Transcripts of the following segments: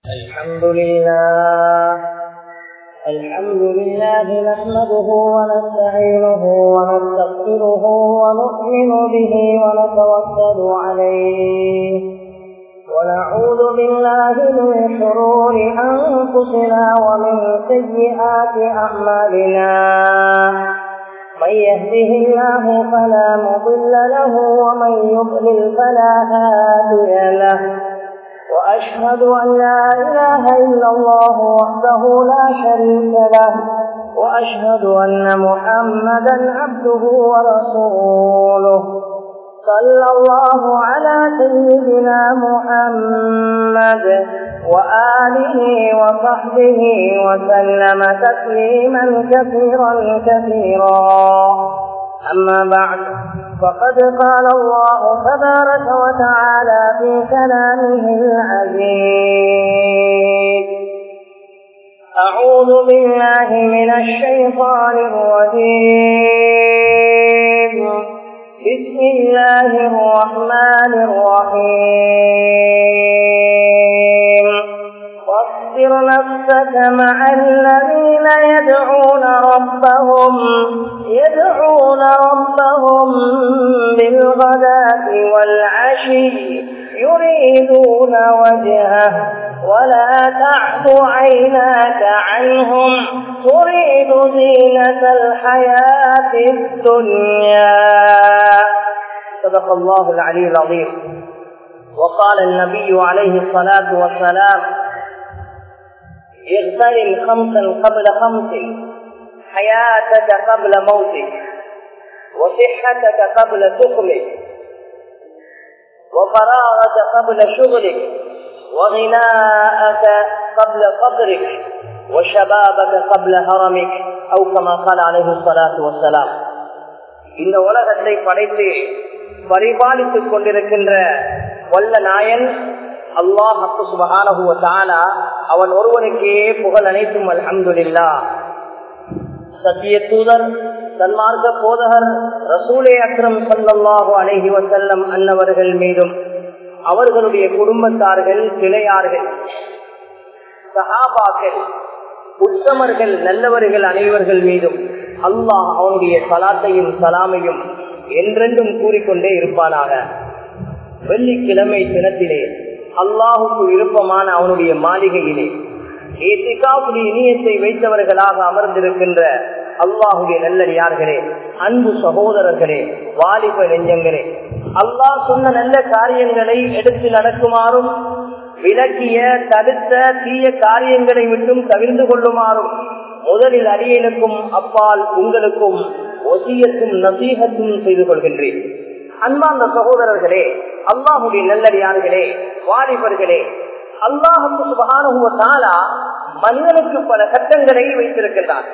الحمد لله الحمد لله نحمده ونستعينه ونستغفره ونؤمن به ونتوكل عليه ونعوذ بالله من شرور أنفسنا ومن سيئات أعمالنا من يهده الله فلا مضل له ومن يضلل فلا هادي له وأشهد أن لا إله إلا الله وحده لا شريك له وأشهد أن محمدا عبده ورسوله صلى الله على سيدنا محمد وآله وصحبه وسلم تسليما كثيرا كثيرا أما بعد فقد قال الله تبارك وتعالى في كلامه العزيز أعوذ بالله من الشيطان الرجيم بسم الله الرحمن الرحيم واصبر نفسك مع الذين يدعون ربهم يدعون ربهم بالغداة والعشي يريدون وجهه ولا تعد عيناك عنهم تريد زينة الحياة الدنيا صدق الله العلي العظيم وقال النبي عليه الصلاة والسلام اغتنم خمسا قبل خمس حياتك قبل موتك وصحتك قبل سقمك وفراغك قبل شغلك وغناءك قبل فقرك وشبابك قبل هرمك أو كما قال عليه الصلاة والسلام இந்த உலகத்தை படைத்து பரிபாலித்துக் கொண்டிருக்கின்ற வல்ல நாயன் அல்லாஹ் சுபஹானஹுவ தாலா அவன் ஒருவனுக்கே புகழ் அனைத்தும் அல்ஹம்துலில்லா சத்திய தூதர் சன்மார்க்க போதகர் ரசூலே அக்ரம் சல்லாஹு அலஹி வசல்லம் அன்னவர்கள் மீதும் அவர்களுடைய குடும்பத்தார்கள் கிளையார்கள் சஹாபாக்கள் உத்தமர்கள் நல்லவர்கள் அனைவர்கள் மீதும் அல்லாஹ் அவனுடைய சலாத்தையும் சலாமையும் என்றென்றும் கூறிக்கொண்டே இருப்பானாக வெள்ளிக்கிழமை தினத்திலே அல்லாஹுக்கு விருப்பமான அவனுடைய மாளிகையிலே ஏத்திகாவுடைய இனியத்தை வைத்தவர்களாக அமர்ந்திருக்கின்ற அல்லாஹுடைய நல்லடியார்களே அன்பு சகோதரர்களே வாலிப நெஞ்சங்களே அல்லாஹ் சொன்ன நல்ல காரியங்களை எடுத்து நடக்குமாறும் விலக்கிய தடுத்த தீய காரியங்களை விட்டும் தவிர்ந்து கொள்ளுமாறும் முதலில் அடியனுக்கும் அப்பால் உங்களுக்கும் ஒசியத்தும் நசீகத்தும் செய்து கொள்கின்றேன் அன்பார்ந்த சகோதரர்களே அல்லாஹுடைய நல்லடியார்களே வாலிபர்களே அல்லாஹுக்கு சுபகானுவத்தாலா மனிதனுக்கு பல கட்டங்களை வைத்திருக்கின்றார்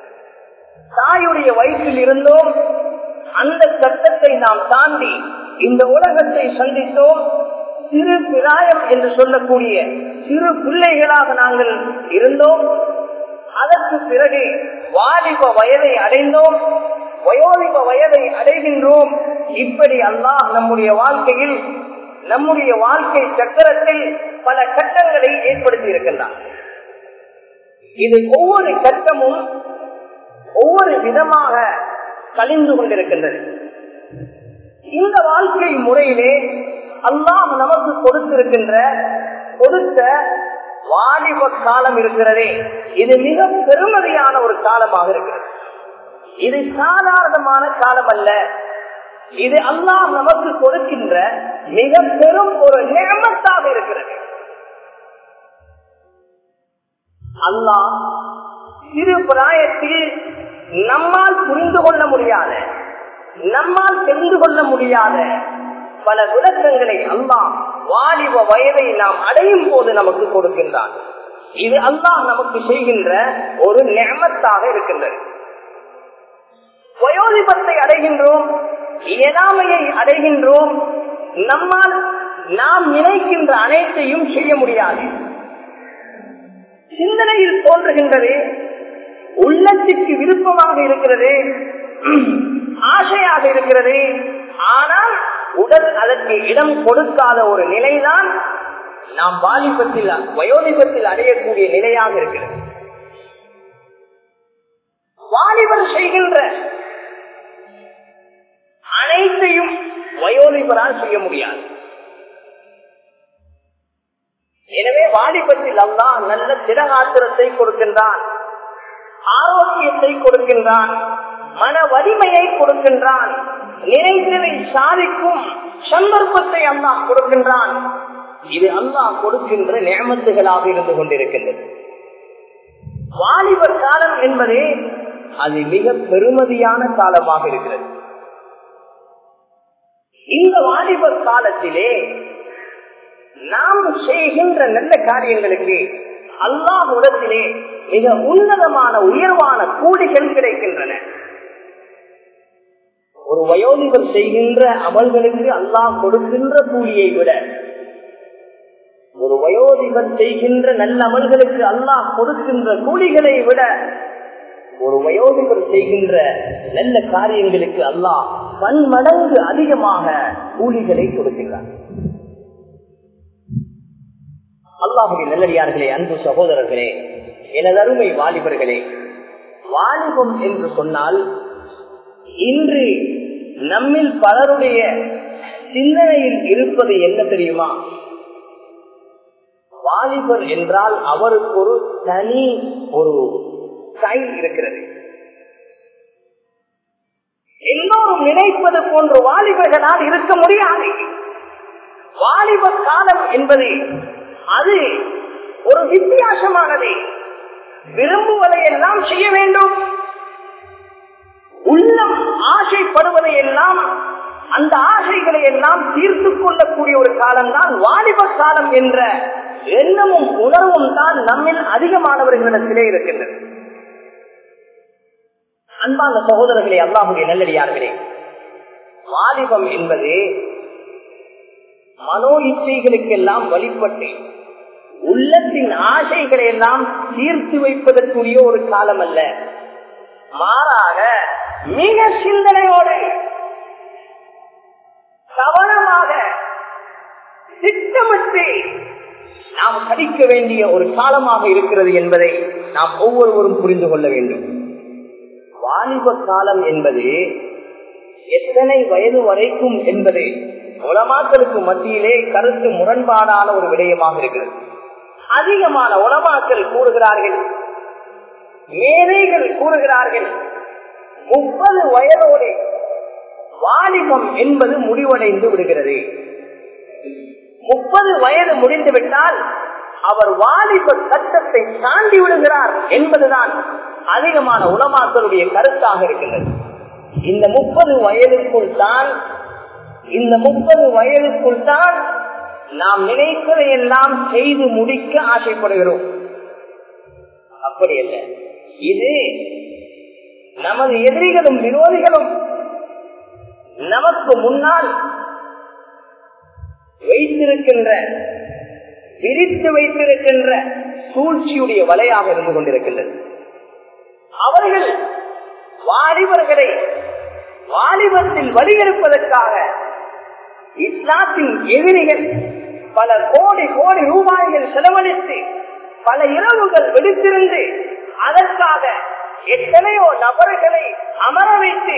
தாயுடைய வயிற்றில் இருந்தோம் அந்த கட்டத்தை நாம் தாண்டி இந்த உலகத்தை சந்தித்தோம் சிறு பிராயம் என்று சொல்லக்கூடிய சிறு பிள்ளைகளாக நாங்கள் இருந்தோம் அதற்கு பிறகு வாலிப வயதை அடைந்தோம் வயோதிப வயதை அடைகின்றோம் இப்படி அல்லாஹ் நம்முடைய வாழ்க்கையில் நம்முடைய வாழ்க்கை சக்கரத்தில் பல கட்டங்களை ஏற்படுத்தி இருக்கின்றார் இது ஒவ்வொரு கட்டமும் ஒவ்வொரு விதமாக கழிந்து கொண்டிருக்கின்றது இந்த வாழ்க்கை முறையிலே அல்லாஹ் நமக்கு கொடுத்திருக்கின்ற கொடுத்த வாலிப காலம் இருக்கிறதே இது மிக பெருமதியான ஒரு காலமாக இருக்கிறது இது சாதாரணமான காலம் அல்ல இது அல்லாஹ் நமக்கு கொடுக்கின்ற மிக பெரும் ஒரு நியமத்தாக இருக்கிறது அல்லாஹ் சிறு பிராயத்தில் நம்மால் புரிந்து கொள்ள முடியாத நம்மால் தெரிந்து கொள்ள முடியாத பல விளக்கங்களை அல்லாஹ் வாலிப வயதை நாம் அடையும் போது நமக்கு கொடுக்கின்றான் இது அல்லாஹ் நமக்கு செய்கின்ற ஒரு நியமத்தாக இருக்கின்றது வயோதிபத்தை அடைகின்றோம் இயலாமையை அடைகின்றோம் நம்மால் நாம் நினைக்கின்ற அனைத்தையும் செய்ய முடியாது சிந்தனையில் தோன்றுகின்றது உள்ளத்திற்கு விருப்பமாக இருக்கிறது ஆசையாக இருக்கிறது ஆனால் உடல் அதற்கு இடம் கொடுக்காத ஒரு நிலைதான் நாம் வாலிபத்தில் வயோதிபத்தில் அடையக்கூடிய நிலையாக இருக்கிறது வாலிபர் செய்கின்ற அனைத்தையும் வயோதிபரால் செய்ய முடியாது எனவே வாலிபத்தில் அல்லா நல்ல திடகாத்திரத்தை கொடுக்கின்றான் ஆரோக்கியத்தை கொடுக்கின்றான் மன வலிமையை கொடுக்கின்றான் நினைத்ததை சாதிக்கும் சந்தர்ப்பத்தை அல்லாஹ் கொடுக்கின்றான் இது அல்லாஹ் கொடுக்கின்ற நியமத்துகளாக இருந்து கொண்டிருக்கின்றது வாலிபர் காலம் என்பதே அது மிக பெருமதியான காலமாக இருக்கிறது இந்த வாலிபர் காலத்திலே நாம் செய்கின்ற நல்ல காரியங்களுக்கு அல்லாஹுடத்திலே மிக உன்னதமான உயர்வான கூலிகள் கிடைக்கின்றன ஒரு வயோதிபர் செய்கின்ற அமல்களுக்கு அல்லாஹ் கொடுக்கின்ற கூலியை விட ஒரு வயோதிபர் செய்கின்ற நல்ல அமல்களுக்கு அல்லாஹ் கொடுக்கின்ற கூலிகளை விட ஒரு வயோதிபர் செய்கின்ற நல்ல காரியங்களுக்கு அல்லாஹ் பன்மடங்கு அதிகமாக கூலிகளை கொடுக்கின்றார் அல்லாஹுடைய நல்லடியார்களே அன்பு சகோதரர்களே எனது அருமை வாலிபர்களே வாலிபம் என்று சொன்னால் இன்று நம்மில் பலருடைய சிந்தனையில் இருப்பது என்ன தெரியுமா வாலிபர் என்றால் அவருக்கு ஒரு தனி ஒரு ஸ்டைல் இருக்கிறது எல்லோரும் நினைப்பது போன்ற வாலிபர்களால் இருக்க முடியாது வாலிப காலம் என்பது அது ஒரு வித்தியாசமானது விரும்புவதை எல்லாம் செய்ய வேண்டும் உள்ளம் ஆசைப்படுவதை எல்லாம் அந்த ஆசைகளை எல்லாம் தீர்த்து கொள்ளக்கூடிய ஒரு காலம்தான் வாலிப காலம் என்ற எண்ணமும் உணர்வும் தான் நம்மில் அதிகமானவர்களிடத்திலே இருக்கின்றது அன்பான சகோதரர்களே அல்லாஹுடைய நல்லடியார்களே வாலிபம் என்பது மனோ இச்சைகளுக்கெல்லாம் வழிபட்டு உள்ளத்தின் ஆசைகளை எல்லாம் தீர்த்து வைப்பதற்குரிய ஒரு காலம் அல்ல மாறாக மிக சிந்தனையோடு கவனமாக திட்டமிட்டு நாம் கடிக்க வேண்டிய ஒரு காலமாக இருக்கிறது என்பதை நாம் ஒவ்வொருவரும் புரிந்து கொள்ள வேண்டும் வாலிப காலம் என்பது எத்தனை வயது வரைக்கும் என்பது உலமாக்களுக்கு மத்தியிலே கருத்து முரண்பாடான ஒரு விடயமாக இருக்கிறது அதிகமான உலமாக்கள் கூறுகிறார்கள் மேதைகள் கூறுகிறார்கள் முப்பது வயதோடு வாலிபம் என்பது முடிவடைந்து விடுகிறது முப்பது வயது முடிந்து விட்டால் அவர் வாலிப சட்டத்தை தாண்டி விடுகிறார் என்பதுதான் அதிகமான உலமாக்களுடைய கருத்தாக இருக்கின்றது இந்த முப்பது வயதுக்குள் தான் இந்த முப்பது வயதுக்குள் தான் நாம் நினைப்பதை எல்லாம் செய்து முடிக்க ஆசைப்படுகிறோம் அப்படி அல்ல இது நமது எதிரிகளும் விரோதிகளும் நமக்கு முன்னால் வைத்திருக்கின்ற விரித்து வைத்திருக்கின்ற சூழ்ச்சியுடைய வலையாக இருந்து கொண்டிருக்கின்றது அவர்கள் வாலிபர்களை வாலிபத்தில் வழியெடுப்பதற்காக இஸ்லாத்தின் எதிரிகள் பல கோடி கோடி ரூபாய்கள் செலவழித்து பல இரவுகள் வெடித்திருந்து அதற்காக எத்தனையோ நபர்களை அமர வைத்து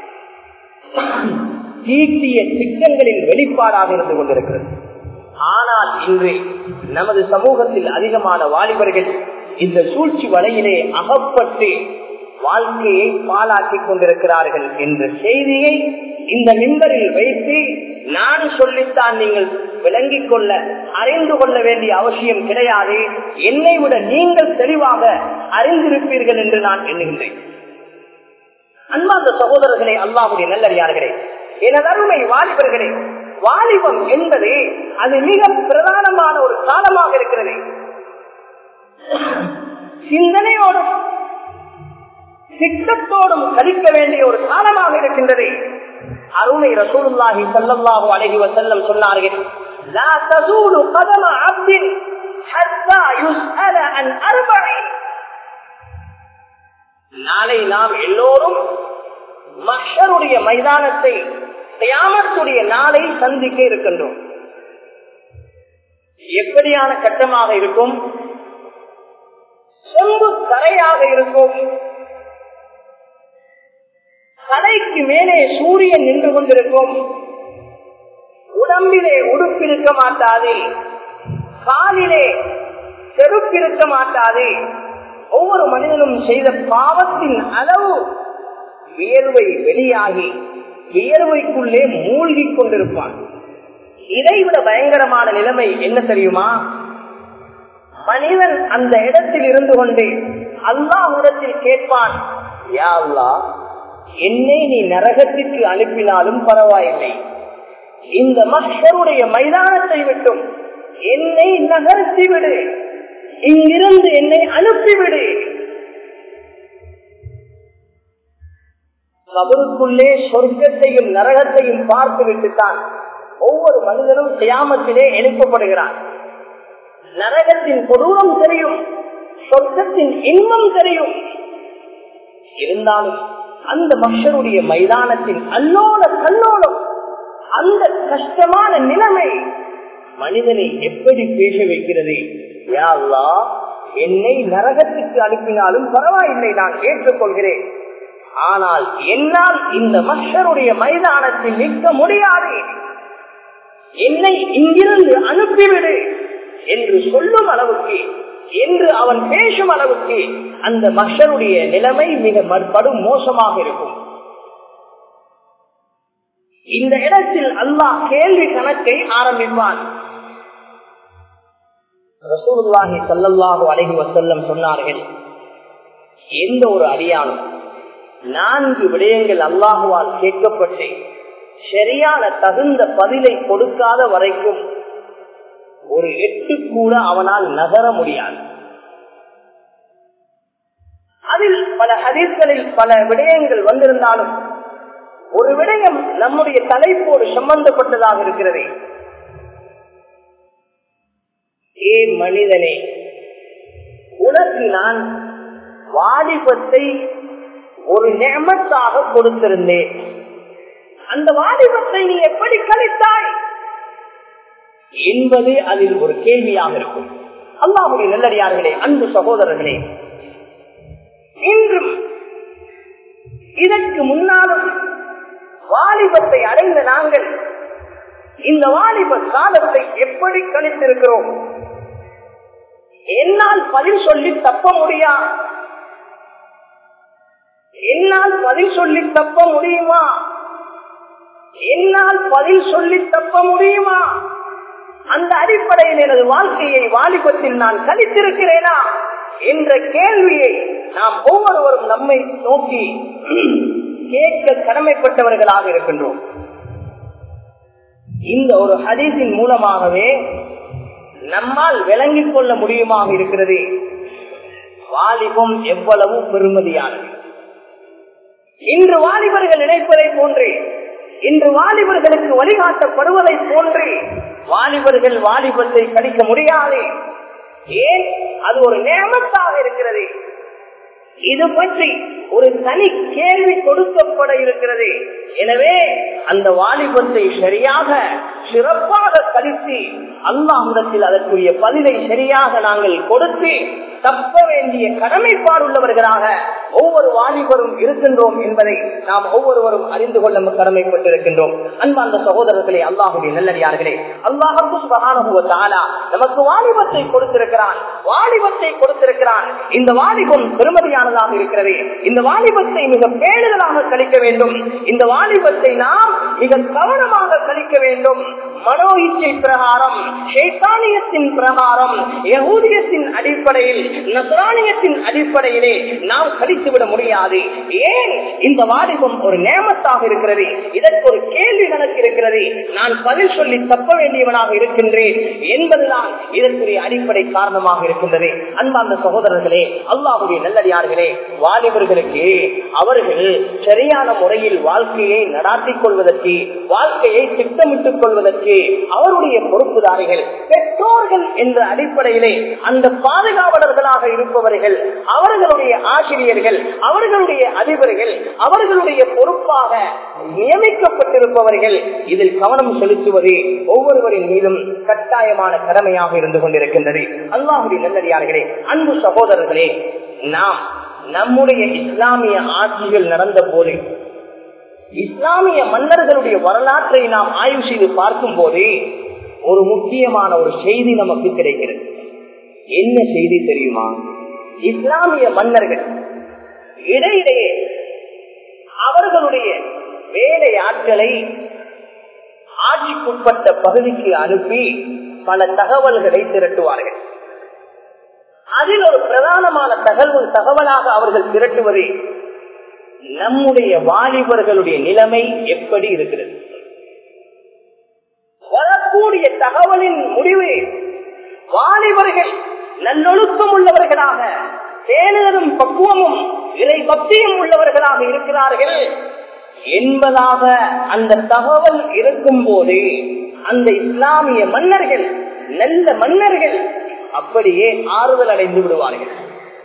தீட்டிய திட்டங்களின் வெளிப்பாடாக இருந்து கொண்டிருக்கிறது ஆனால் இன்று நமது சமூகத்தில் அதிகமான வாலிபர்கள் இந்த சூழ்ச்சி வலையிலே அகப்பட்டு வாழ்க்கையை பாலாக்கிக் கொண்டிருக்கிறார்கள் என்ற செய்தியை இந்த மின்பரில் வைத்து நான் சொல்லித்தான் நீங்கள் விளங்கிக் கொள்ள அறிந்து கொள்ள வேண்டிய அவசியம் கிடையாது என்னை விட நீங்கள் தெளிவாக அறிந்திருப்பீர்கள் என்று நான் எண்ணுகின்றேன் அன்பார்ந்த சகோதரர்களே அல்லாவுடைய நல்லறியார்களே எனது அருமை வாலிபர்களே வாலிபம் என்பது அது மிக பிரதானமான ஒரு காலமாக இருக்கிறது சிந்தனையோடும் திட்டத்தோடும் கழிக்க வேண்டிய ஒரு காலமாக இருக்கின்றது அருமை ரசூலுல்லாஹி ஸல்லல்லாஹு அலைஹி வஸல்லம் சொன்னார்கள் லா தஸூலு கதம அப்தின் ஹத்தா யுஸ்அல அன் அர்பஇ நாளை நாம் எல்லோரும் மஹ்ஷருடைய மைதானத்தை கியாமத்துடைய நாளை சந்திக்க இருக்கின்றோம் எப்படியான கட்டமாக இருக்கும் செம்பு கரையாக இருக்கும் கரைக்கு மேலே சூரியன் நின்று கொண்டிருக்கும் உடம்பிலே உடுப்பிருக்க மாட்டாது காலிலே செருப்பிருக்க மாட்டாது ஒவ்வொரு மனிதனும் செய்த பாவத்தின் அளவு வியர்வை வெளியாகி வியர்வைக்குள்ளே மூழ்கிக் கொண்டிருப்பான் இதைவிட பயங்கரமான நிலைமை என்ன தெரியுமா மனிதன் அந்த இடத்தில் இருந்து கொண்டு அல்லாஹிடத்தில் கேட்பான் யா அல்லாஹ் என்னை நீ நரகத்திற்கு அனுப்பினாலும் பரவாயில்லை இந்த மஷருடைய மைதானத்தை விட்டும் என்னை நகர்த்தி விடு இங்கிருந்து என்னை அனுப்பிவிடு கபருக்குள்ளே சொர்க்கத்தையும் நரகத்தையும் பார்த்து விட்டுத்தான் ஒவ்வொரு மனிதனும் கியாமத்திலே எழுப்பப்படுகிறான் நரகத்தின் கொடூரம் தெரியும் சொர்க்கத்தின் இன்பம் தெரியும் இருந்தாலும் அந்த மஷருடைய மைதானத்தின் அல்லோல கல்லோலம் அந்த கஷ்டமான நிலைமை மனிதனை எப்படி பேச வைக்கிறது யா அல்லாஹ், என்னை நரகத்துக்கு அனுப்பினாலும் பரவாயில்லை நான் ஏற்றுக்கொள்கிறேன் ஆனால் என்னால் இந்த மஷருடைய மைதானத்தில் நிற்க முடியாது என்னை இங்கிருந்து அனுப்பிவிடு என்று சொல்லும் அளவுக்கு என்று அவன் பேசும் அளவுக்கு அந்த மஷருடைய நிலைமை மிக படும் மோசமாக இருக்கும் இந்த இடத்தில் அல்லாஹ் கேள்வி கணக்கை ஆரம்பிப்பான் ரசூலுல்லாஹி ஸல்லல்லாஹு அலைஹி வஸல்லம் சொன்னார்கள் எந்த ஒரு அடியானும் நான்கு விடயங்கள் அல்லாஹுவால் கேட்கப்பட்டு சரியான தகுந்த பதிலை கொடுக்காத வரைக்கும் ஒரு எட்டு கூட அவனால் நகர முடியாது அதில் பல ஹதீஸ்களில் பல விடயங்கள் வந்திருந்தாலும் ஒரு விடயம் நம்முடைய தலைப்போடு சம்பந்தப்பட்டதாக இருக்கிறது ஏ மனிதனே உனக்கு நான் வாலிபத்தை ஒரு நேமத்தாக கொடுத்திருந்தேன் அந்த வாலிபத்தை நீ எப்படி கழித்தாய் என்பது அதில் ஒரு கேள்வியாக இருக்கும் அல்லாஹுடைய நல்லடியார்களே அன்பு சகோதரர்களே இன்றும் இதற்கு முன்னாலும் வாலிபத்தை அடைந்த நாங்கள் இந்த வாலிப காலத்தை எப்படி கழித்திருக்கிறோம் என்னால் பதில் சொல்லி தப்ப முடியா என்னால் பதில் சொல்லி தப்ப முடியுமா என்னால் பதில் சொல்லி தப்ப முடியுமா அந்த அடிப்படையில் எனது வாழ்க்கையை வாலிபத்தில் நான் கழித்திருக்கிறேனா என்ற கேள்வியை நாம் ஒவ்வொருவரும் நம்மை நோக்கி கேட்க கடமைப்பட்டவர்களாக இருக்கின்றோம் இந்த ஒரு ஹதீஸின் மூலமாகவே நம்மால் விளங்கிக் கொள்ள முடியுமாக இருக்கிறது வாலிபம் எவ்வளவு பெருமதியானது இன்று வாலிபர்கள் நினைப்பதை போன்று இன்று வாலிபர்களுக்கு வழிகாட்டப்படுவதை போன்று வாலிபர்கள் வாலிபத்தை கழிக்க முடியாது ஏன் அது ஒரு நேமத்தாக இருக்கிறது இது பற்றி ஒரு தனி கேள்வி கொடுக்கப்பட இருக்கிறது எனவே அந்த வாலிபத்தை சரியாக சிறப்பாக கழித்து அல்லாஹிடத்தில் அதற்குரிய பதிலை சரியாக நாங்கள் கொடுத்து தப்ப வேண்டிய கடமைப்பாடுள்ளவர்களாக ஒவ்வொரு வாலிபரும் இருக்கின்றோம் என்பதை நாம் ஒவ்வொருவரும் அறிந்து கொள்ள கடமைப்பட்டிருக்கின்றோம் அன்பார்ந்த சகோதரர்களே அல்லாஹுடைய நல்லடியார்களே அல்லாஹாலா நமக்கு வாலிபத்தை கொடுத்திருக்கிறான் வாலிபத்தை கொடுத்திருக்கிறான் இந்த வாலிபம் பெருமதியானதாக இருக்கிறது இந்த வாலிபத்தை மிக பேணுதலாக கழிக்க வேண்டும் இந்த வாலிபத்தை நாம் மிக கவனமாக கழிக்க வேண்டும் மனோ இச்சை பிரகாரம் ஷேத்தானியத்தின் பிரகாரம் யகூதியத்தின் அடிப்படையில் நசரானியத்தின் அடிப்படையிலே நாம் கழித்துவிட முடியாது ஏன் இந்த வாலிபம் ஒரு நேமத்தாக இருக்கிறது இதற்கு ஒரு கேள்வி கணக்கு இருக்கிறது நான் பதில் சொல்லி தப்ப வேண்டியவனாக இருக்கின்றேன் என்பதுதான் இதற்குரிய அடிப்படை காரணமாக இருக்கின்றது அன்பார்ந்த சகோதரர்களே அல்லாஹுடைய நல்லடியார்களே வாலிபர்களுக்கு அவர்கள் சரியான முறையில் வாழ்க்கையை நடாத்திக் கொள்வதற்கு வாழ்க்கையை திட்டமிட்டுக் கொள்வதற்கு குடும்பத்திலே அவருடைய பொறுப்புதாரிகள் பெற்றோர்கள் என்ற அடிப்படையிலே அந்த பாதுகாவலர்களாக இருப்பவர்கள் அவர்களுடைய ஆசிரியர்கள் அவர்களுடைய அதிபர்கள் அவர்களுடைய பொறுப்பாக நியமிக்கப்பட்டிருப்பவர்கள் இதில் கவனம் செலுத்துவது ஒவ்வொருவரின் மீதும் கட்டாயமான கடமையாக இருந்து கொண்டிருக்கின்றது அல்லாஹுடைய நல்லடியார்களே அன்பு சகோதரர்களே நாம் நம்முடைய இஸ்லாமிய ஆட்சிகள் நடந்த போது இஸ்லாமிய மன்னர்களுடைய வரலாற்றை நாம் ஆய்வு செய்து பார்க்கும் போது ஒரு முக்கியமான ஒரு செய்தி நமக்கு கிடைக்கிறது என்ன செய்தி தெரியுமா இஸ்லாமிய மன்னர்கள் இடையிடையே அவர்களுடைய வேலை ஆட்களை ஆட்சிக்குட்பட்ட பகுதிக்கு அனுப்பி பல தகவல்களை திரட்டுவார்கள் அதில் ஒரு பிரதானமான தகவல் தகவலாக அவர்கள் திரட்டுவது நம்முடைய வாலிபர்களுடைய நிலைமை எப்படி இருக்கிறது வரக்கூடிய தகவலின் முடிவு வாலிபர்கள் நல்லொழுக்கம் உள்ளவர்களாக பேணரும் பக்குவமும் இறை பக்தியும் உள்ளவர்களாக இருக்கிறார்கள் என்பதாக அந்த தகவல் இருக்கும் போது அந்த இஸ்லாமிய மன்னர்கள் நல்ல மன்னர்கள் அப்படியே ஆறுதல் அடைந்து விடுவார்கள்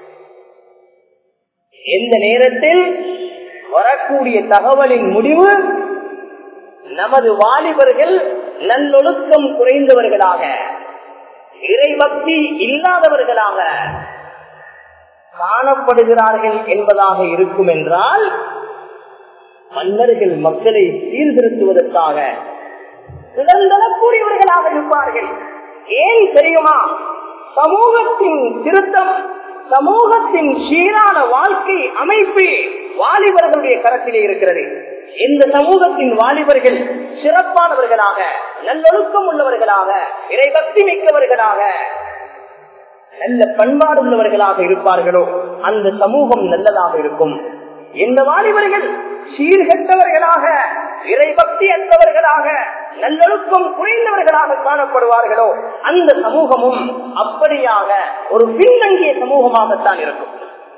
எந்த நேரத்தில் வரக்கூடிய தகவலின் முடிவு நமது வாலிபர்கள் நல்லொழுக்கம் குறைந்தவர்களாக இறைபக்தி இல்லாதவர்களாக காணப்படுகிறார்கள் என்பதாக இருக்கும் என்றால் மன்னர்கள் மக்களை சீர்திருத்துவதற்காக சுதந்திரக்கூடியவர்களாக இருப்பார்கள் ஏன் தெரியுமா சமூகத்தின் திருத்தம் சமூகத்தின் சீரான வாழ்க்கை அமைப்பு வாலிபர்களுடைய கரத்திலே இருக்கிறது இந்த சமூகத்தின் வாலிபர்கள் சிறப்பானவர்களாக நல்லொழுக்கம் உள்ளவர்களாக இறைபக்தி மிக்கவர்களாக நல்ல பண்பாடு உள்ளவர்களாக இருப்பார்களோ அந்த சமூகம் நல்லதாக இருக்கும் எந்த வாலிபர்கள் சீர்கெட்டவர்களாக இறைபக்தி அற்றவர்களாக நல்லொழுக்கம் குறைந்தவர்களாக காணப்படுவார்களோ அந்த சமூகமும் அப்படியாக ஒரு பின்தங்கிய சமூகமாகத்தான் இருக்கும்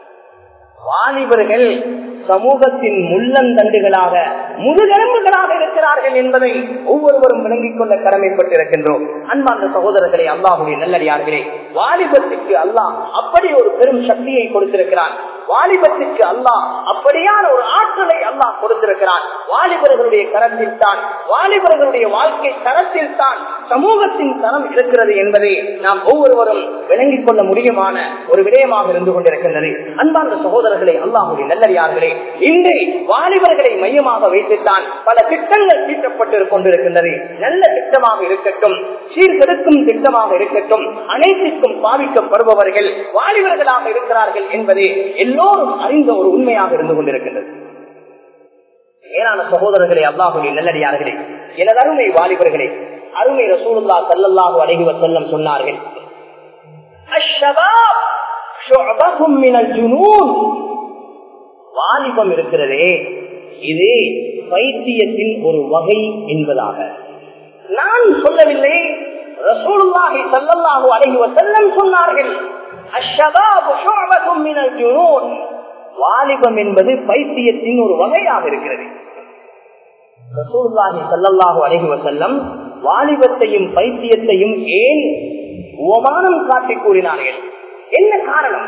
வாலிபர்கள் சமூகத்தின் முள்ளந்தண்டுகளாக முதுகெலும்புகளாக இருக்கிறார்கள் என்பதை ஒவ்வொருவரும் விளங்கிக் கொள்ள கடமைப்பட்டிருக்கின்றோம் அன்பார்ந்த சகோதரர்களே அல்லாஹுடைய நல்லடியார்களே வாலிபத்துக்கு அல்லாஹ் அப்படி ஒரு பெரும் சக்தியை கொடுத்திருக்கிறான் வாலிபத்துக்கு அல்லாஹ் அப்படியான ஒரு ஆற்றலை அல்லாஹ் கொடுத்திருக்கிறான் வாலிபர்களுடைய கரத்தில் தான் வாலிபர்களுடைய வாழ்க்கை தரத்தில் தான் சமூகத்தின் தரம் இருக்கிறது என்பதை நாம் ஒவ்வொருவரும் விளங்கிக் கொள்ள முடியுமான ஒரு விடயமாக இருந்து கொண்டிருக்கின்றது அன்பார்ந்த சகோதரர்களே அல்லாஹுடைய நல்லடியார்களே இன்று வாலிபர்களை மையமாக வைத்துத்தான் பல திட்டங்கள் தீட்டப்பட்டு கொண்டிருக்கின்றது நல்ல திட்டமாக இருக்கட்டும் சீர்கெடுக்கும் திட்டமாக இருக்கட்டும் அனைத்திற்கும் பாவிக்கப்படுபவர்கள் வாலிபர்களாக இருக்கிறார்கள் என்பது எல்லோரும் அறிந்த ஒரு உண்மையாக இருந்து கொண்டிருக்கின்றது மேலான சகோதரர்களே அல்லாஹுடைய நல்லடியார்களே எனது அருமை வாலிபர்களே அருமை ரசூலுல்லா சல்லல்லாஹு அலைஹி வஸல்லம் சொன்னார்கள் அஷ்ஷபாப் ஷுஅபத்தும் மினல் ஜுனூன் வாலிபம் இருக்கிறதே இது பைத்தியத்தின் ஒரு வகை என்பதாக நான் சொல்லவில்லை ரசூலுல்லாஹி ஸல்லல்லாஹு அலைஹி வஸல்லம் சொன்னார்கள் அஷ்ஷபாபு ஷுஅபத்தும் மினல் ஜுனூன் வாலிபம் என்பது பைத்தியத்தின் ஒரு வகையாக இருக்கிறது ரசூலுல்லாஹி ஸல்லல்லாஹு அலைஹி வஸல்லம் வாலிபத்தையும் பைத்தியத்தையும் ஏன் உபமானம் காட்டி கூறினார்கள் என்ன காரணம்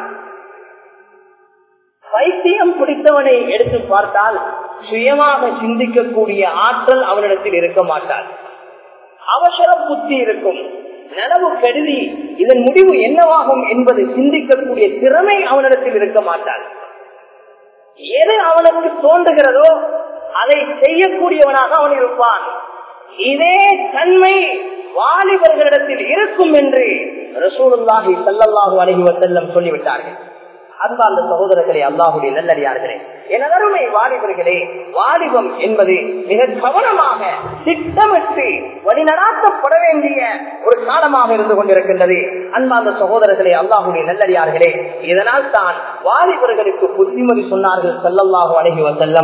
பைத்தியம் பிடித்தவனை எடுத்து பார்த்தால் சுயமாக சிந்திக்கக்கூடிய ஆற்றல் அவனிடத்தில் இருக்க மாட்டார் அவசர புத்தி இருக்கும் நனவு கருதி இதன் முடிவு என்னவாகும் என்பதை சிந்திக்கக்கூடிய திறமை அவனிடத்தில் இருக்க மாட்டார் எது அவனுக்கு தோன்றுகிறதோ அதை செய்யக்கூடியவனாக அவன் இருப்பான் இதே தன்மை வாலிபர்களிடத்தில் இருக்கும் என்று ரசூலுல்லாஹி சல்லல்லாஹு அலைஹி வஸல்லம் சொல்லிவிட்டார்கள் அன்பார்ந்த சகோதரர்களே அல்லாஹுடைய நல்லடியார்களே எனதருமை வாலிபர்களே வாலிபம் என்பது மிக கவனமாக திட்டமிட்டு வழிநடாத்தப்பட வேண்டிய ஒரு காலமாக இருந்து கொண்டிருக்கின்றது அன்பார்ந்த சகோதரர்களே அல்லாஹுடைய நல்லடியார்களே இதனால் தான் வாலிபர்களுக்கு புத்திமதி சொன்னார்கள் செல்லல்லாஹு அழகி வசல்லம்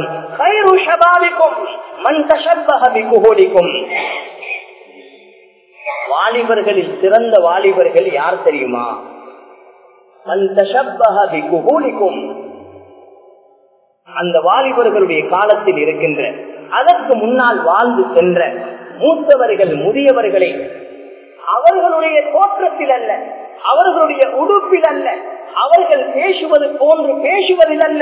மண் கஷப்பகும் வாலிபர்களில் சிறந்த வாலிபர்கள் யார் தெரியுமா அந்த வாலிபர்களுடைய காலத்தில் இருக்கின்ற அதற்கு முன்னால் வாழ்ந்து சென்ற மூத்தவர்கள் முதியவர்களை அவர்களுடைய தோற்றத்தில் அல்ல அவர்களுடைய உடுப்பில் அல்ல அவர்கள் பேசுவது போன்று பேசுவதில் அல்ல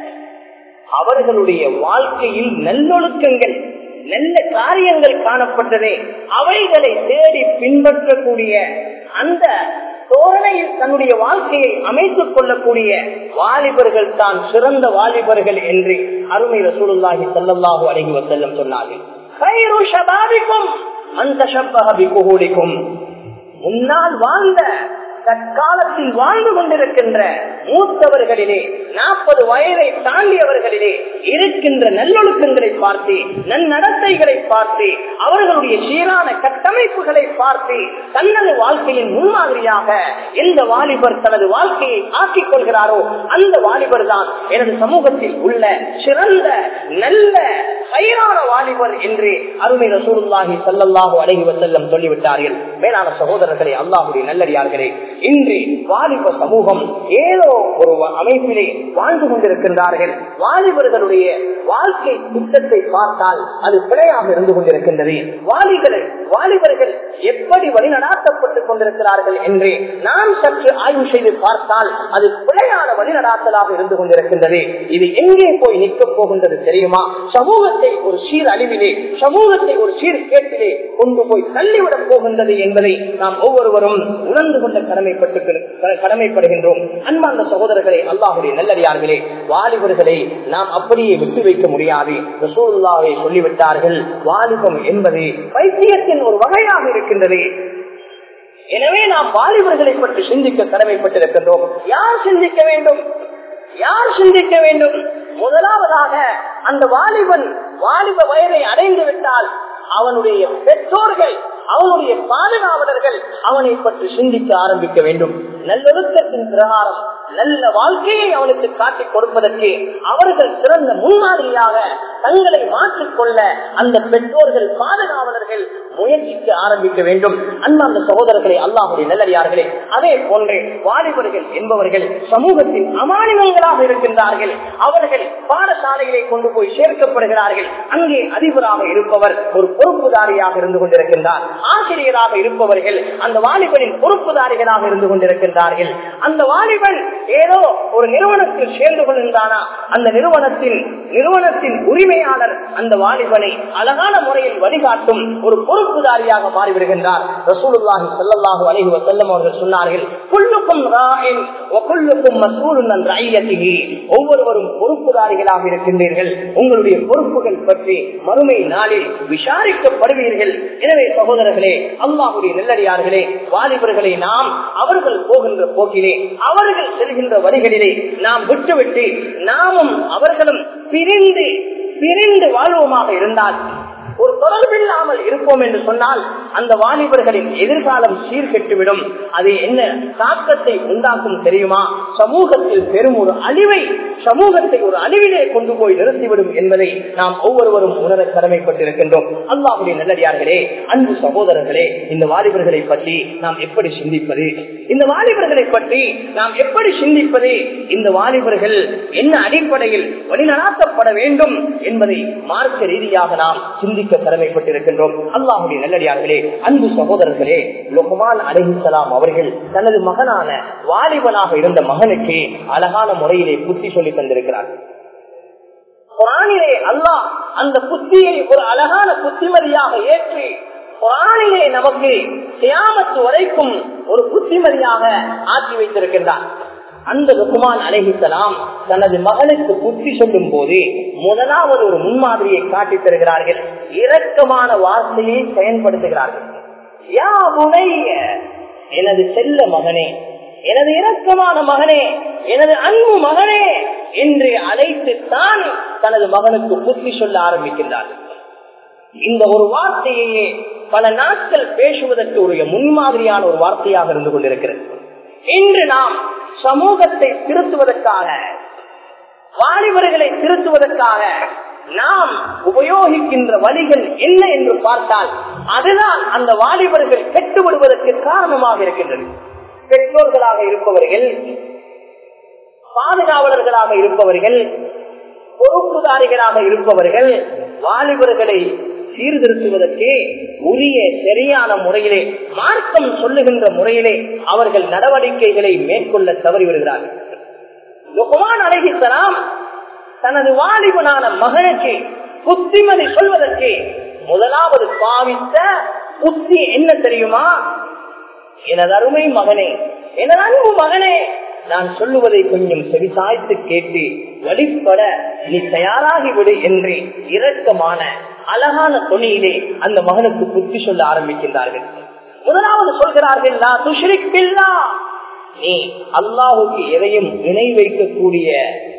அவர்களுடைய வாழ்க்கையில் நல்லொழுக்கங்கள் நல்ல காரியங்கள் காணப்பட்டதே அவைகளை தேடி பின்பற்றக்கூடிய அந்த தோரணையில் தன்னுடைய வாழ்க்கையை அமைத்துக் கொள்ளக்கூடிய வாலிபர்கள் தான் சிறந்த வாலிபர்கள் என்று அருமை ரசூலுல்லாஹி ஸல்லல்லாஹு அலைஹி வஸல்லம் சொன்னார்கள் கைரு ஷபாபிக்கும் அந்த ஷப்பஹபிக்கும் முன்னால் வாழ்ந்த தற்காலத்தில் வாழ்ந்து கொண்டிருக்கின்ற மூத்தவர்களிலே நாற்பது வயதை தாண்டியவர்களிலே இருக்கின்ற நல்லொழுக்கங்களை பார்த்து நன்னடத்தைகளை பார்த்து அவர்களுடைய சீரான கட்டமைப்புகளை பார்த்து தனது வாழ்க்கையின் முன்மாதிரியாக எந்த வாலிபர் தனது வாழ்க்கையை ஆக்கிக் கொள்கிறாரோ அந்த வாலிபர் தான் எனது சமூகத்தில் உள்ள சிறந்த நல்ல சைரான வாலிபர் என்று அருமை ரசூலுல்லாஹி ஸல்லல்லாஹு அலைஹி வஸல்லம் சொல்லிவிட்டார்கள் மேலான சகோதரர்களே அல்லாஹ்வுடைய நல்லடியார்களே இன்று வாலிப சமூகம் ஏதோ ஒரு அமைப்பிலே வாழ்ந்து கொண்டிருக்கின்றார்கள் வாலிபர்களுடைய வாழ்க்கை திட்டத்தை பார்த்தால் அது பிழையாக இருந்து கொண்டிருக்கின்றது வாலிபர்கள் வாலிபர்கள் எப்படி வழிநடாத்தப்பட்டுக் கொண்டிருக்கிறார்கள் என்று நாம் சற்று ஆய்வு செய்து பார்த்தால் அது பிழையான வழிநடாத்தலாக இருந்து கொண்டிருக்கின்றது இது எங்கே போய் நிற்கப் போகின்றது தெரியுமா சமூகத்தை ஒரு சீர் அழிவிலே சமூகத்தை ஒரு சீர் கேட்டிலே கொண்டு போய் தள்ளிவிடப் போகின்றது என்பதை நாம் ஒவ்வொருவரும் உணர்ந்து கொண்ட கடமைப்பட்டு கடமைப்படுகின்றோம் அன்பார்ந்த சகோதரர்களே அல்லாஹுடைய நல்லடியார்களே வாலிபர்களை நாம் அப்படியே விட்டு வைக்க முடியாது ரசூலுல்லாவை சொல்லிவிட்டார்கள் வாலிபம் என்பது வைத்தியத்தின் ஒரு வகையாக இருக்கின்றது எனவே நாம் வாலிபர்களை பற்றி சிந்திக்க கடமைப்பட்டிருக்கின்றோம் யார் சிந்திக்க வேண்டும் யார் சிந்திக்க வேண்டும் முதலாவதாக அந்த வாலிபன் வாலிப வயதை அடைந்து விட்டால் அவனுடைய பெற்றோர்கள் அவனுடைய பாதுகாவலர்கள் அவனை பற்றி சிந்திக்க ஆரம்பிக்க வேண்டும் நல்லொழுக்கத்தின் பிரகாரம் நல்ல வாழ்க்கையை அவனுக்கு காட்டிக் கொடுப்பதற்கு அவர்கள் சிறந்த முன்மாதிரியாக தங்களை மாற்றிக்கொள்ள அந்த பெற்றோர்கள் பாதுகாவலர்கள் முயற்சிக்க ஆரம்பிக்க வேண்டும் அன்பார்ந்த சகோதரர்களே அல்லாஹுடைய நல்லடியார்களே அதே போன்றே வாலிபர்கள் என்பவர்கள் சமூகத்தின் அமானியங்களாக இருக்கின்றார்கள் அவர்கள் பாடசாலையிலே கொண்டு போய் சேர்க்கப்படுகிறார்கள் அங்கே அதிபராக இருப்பவர் ஒரு பொறுப்புதாரியாக இருந்து கொண்டிருக்கின்றார் ஆசிரியராக இருப்பவர்கள் அந்த வாலிபனின் பொறுப்புதாரிகளாக இருந்து கொண்டிருக்கின்றார்கள் அந்த வாலிபன் ஏதோ ஒரு நிறுவனத்தில் சேர்ந்து கொள்கின்றானா அந்த நிறுவனத்தின் நிறுவனத்தின் உரிமையாளர் அந்த வாலிபனை அழகான முறையில் வழிகாட்டும் ஒரு பொறுப்புதாரியாக மாறிவிடுகின்றார் ரசூலுல்லாஹி ஸல்லல்லாஹு அலைஹி வஸல்லம் அவர்கள் சொன்னார்கள் குல்லுக்கும் ராயின் வ குல்லுக்கும் மஸ்ஊலுன் அன் ரஐயத்திஹி ஒவ்வொருவரும் பொறுப்புதாரிகளாக இருக்கின்றீர்கள் உங்களுடைய பொறுப்புகள் பற்றி மறுமை நாளில் விசாரிக்கப்படுவீர்கள் எனவே சகோதரர்களே அல்லாஹுடைய நெல்லடியார்களே வாலிபர்களை நாம் அவர்கள் போகின்ற போக்கிலே அவர்கள் செல்கின்ற வழிகளிலே நாம் விட்டுவிட்டு நாமும் அவர்களும் பிரிந்து பிரிந்து வாழ்வோமாக இருந்தால் ஒரு தொடர்பில்லாமல் இருப்போம் என்று சொன்னால் அந்த வாலிபர்களின் எதிர்காலம் சீர்கெட்டுவிடும் அது என்ன தாக்கத்தை உண்டாக்கும் தெரியுமா சமூகத்தில் பெரும் ஒரு அழிவை சமூகத்தை ஒரு அழிவிலே கொண்டு போய் நிறுத்திவிடும் என்பதை நாம் ஒவ்வொருவரும் உணர கடமைப்பட்டிருக்கின்றோம் அல்லாஹுடைய நல்லடியார்களே அன்பு சகோதரர்களே இந்த வாலிபர்களை பற்றி நாம் எப்படி சிந்திப்பது இந்த வாலிபர்களை பற்றி நாம் எப்படி சிந்திப்பது இந்த வாலிபர்கள் என்ன அடிப்படையில் வழிநடாத்தப்பட வேண்டும் என்பதை மார்க்க ரீதியாக நாம் சிந்திக்க கடமைப்பட்டிருக்கின்றோம் அல்லாஹுடைய நல்லடியார்களே அன்பு சகோதரர்களே லொகுமான் அலிஹிசலாம் அவர்கள் தனது மகனான வாலிபனாக இருந்த மகனுக்கு அழகான முறையிலே புத்தி சொல்லி தந்திருக்கிறார் குரானிலே அல்லாஹ் அந்த புத்தியை ஒரு அழகான புத்திமதியாக ஏற்றி குரானிலே நமக்கு தியாமத்து வரைக்கும் ஒரு புத்திமதியாக ஆக்கி வைத்திருக்கின்றார் அந்த ருக்குமான் அழகிசலாம் தனது மகனுக்கு புத்தி சொல்லும் போது முதலாவது ஒரு முன்மாதிரியை காட்டித் தருகிறார்கள் இரக்கமான வார்த்தையை பயன்படுத்துகிறார்கள் யா புனைய எனது செல்ல மகனே எனது இரக்கமான மகனே எனது அன்பு மகனே என்று அழைத்து தான் தனது மகனுக்கு புத்தி சொல்ல ஆரம்பிக்கின்றார் இந்த ஒரு வார்த்தையே பல நாட்கள் பேசுவதற்கு ஒரு முன்மாதிரியான ஒரு வார்த்தையாக இருந்து கொண்டிருக்கிறது இன்று நாம் சமூகத்தை திருத்துவதற்காக வாலிபர்களை திருத்துவதற்காக நாம் உபயோகிக்கின்ற வழிகள் என்ன என்று பார்த்தால் அதுதான் அந்த வாலிபர்கள் கெட்டு விடுவதற்கு காரணமாக இருக்கின்றது பெற்றோர்களாக இருப்பவர்கள் பாதுகாவலர்களாக இருப்பவர்கள் பொறுப்புதாரிகளாக இருப்பவர்கள் வாலிபர்களை சீர்திருத்துவதற்கே உரிய சரியான முறையிலே மார்க்கம் சொல்லுகின்ற முறையிலே அவர்கள் நடவடிக்கைகளை மேற்கொள்ள தவறிவிடுகிறார்கள் லுக்மான் அலைஹிஸ்ஸலாம் தனது வாலிபனான மகனுக்கு புத்திமதி சொல்வதற்கு முதலாவது பாவித்த புத்தி என்ன தெரியுமா எனது அருமை மகனே எனது அன்பு மகனே நான் சொல்லுவதை கொஞ்சம் செவிசாய்த்து கேட்டு வழிபட நீ தயாராகிவிடு என்று இரக்கமான அழகான துணியிலே அந்த மகனுக்கு புத்தி சொல்ல ஆரம்பிக்கின்றார்கள் முதலாவது சொல்கிறார்கள் நான் துஷ்ரிக் பில்லா நீ அல்லாஹுக்கு எதையும் இணை வைக்கக்கூடிய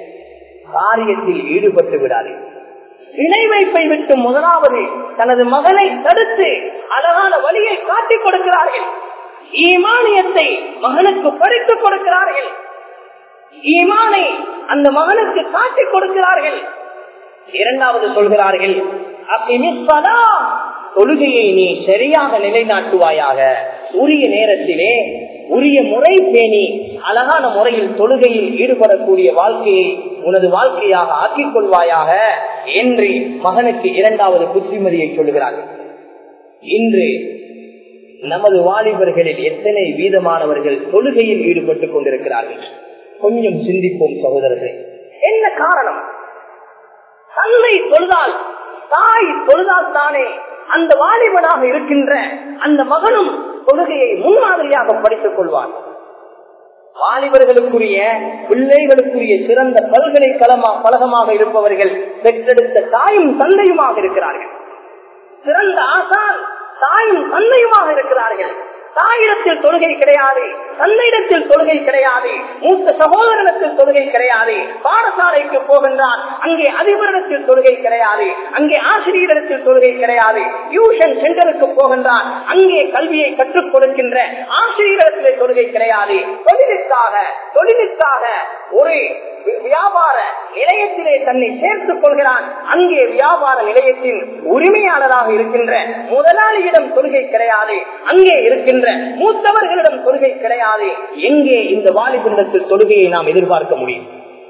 காரியத்தில் ஈடுபட்டு விடாதே இணை வைப்பை விட்டு முதலாவது தனது மகனை தடுத்து அழகான வழியை காட்டிக் கொடுக்கிறார்கள் ஈமானியத்தை மகனுக்கு படித்துக் கொடுக்கிறார்கள் ஈமானை அந்த மகனுக்கு காட்டிக் கொடுக்கிறார்கள் இரண்டாவது சொல்கிறார்கள் அப்பிமிஸ்வதா தொழுகையை நீ சரியாக நிலைநாட்டுவாயாக உரிய நேரத்திலே உரிய முறை பேணி அழகான முறையில் தொழுகையில் ஈடுபடக்கூடிய வாழ்க்கையை உனது வாழ்க்கையாக ஆக்கிக் கொள்வாயாக என்று மகனுக்கு இரண்டாவது புத்திமதியை சொல்கிறார்கள் இன்று நமது வாலிபர்களில் எத்தனை வீதமானவர்கள் தொழுகையில் ஈடுபட்டுக் கொண்டிருக்கிறார்கள் கொஞ்சம் சிந்திப்போம் சகோதரர்களே என்ன காரணம் தந்தை தொழுதால் தாய் தொழுதால் தானே அந்த வாலிபனாக இருக்கின்ற அந்த மகனும் தொழுகையை முன்மாதிரியாக படித்துக் கொள்வார் வாலிபர்களுக்குரிய பிள்ளைகளுக்குரிய சிறந்த பல்கலைக்கழகமா பழகமாக இருப்பவர்கள் பெற்றெடுத்த தாயும் தந்தையுமாக இருக்கிறார்கள் சிறந்த ஆசான் தாயும் தந்தையுமாக இருக்கிறார்கள் தாயிடத்தில் தொழுகை கிடையாது தந்தையிடத்தில் தொழுகை கிடையாது மூத்த சகோதரனத்தில் தொழுகை கிடையாது பாடசாலைக்கு போகின்றான் அங்கே அதிபரிடத்தில் தொழுகை கிடையாது அங்கே ஆசிரியரிடத்தில் தொழுகை கிடையாது டியூஷன் சென்டருக்கு போகின்றான் அங்கே கல்வியை கற்றுக் கொடுக்கின்ற ஆசிரியரிடத்திலே தொழுகை கிடையாது தொழிலுக்காக தொழிலுக்காக ஒரு வியாபார நிலையத்திலே தன்னை சேர்த்துக் கொள்கிறான் அங்கே வியாபார நிலையத்தின் உரிமையாளராக இருக்கின்ற முதலாளியிடம் தொழுகை கிடையாது அங்கே இருக்கின்ற மூத்தவர்களிடம் தொழுகை கிடையாது எங்கே இந்த வாலிபண்டத்தில் தொழுகையை நாம் எதிர்பார்க்க முடியும்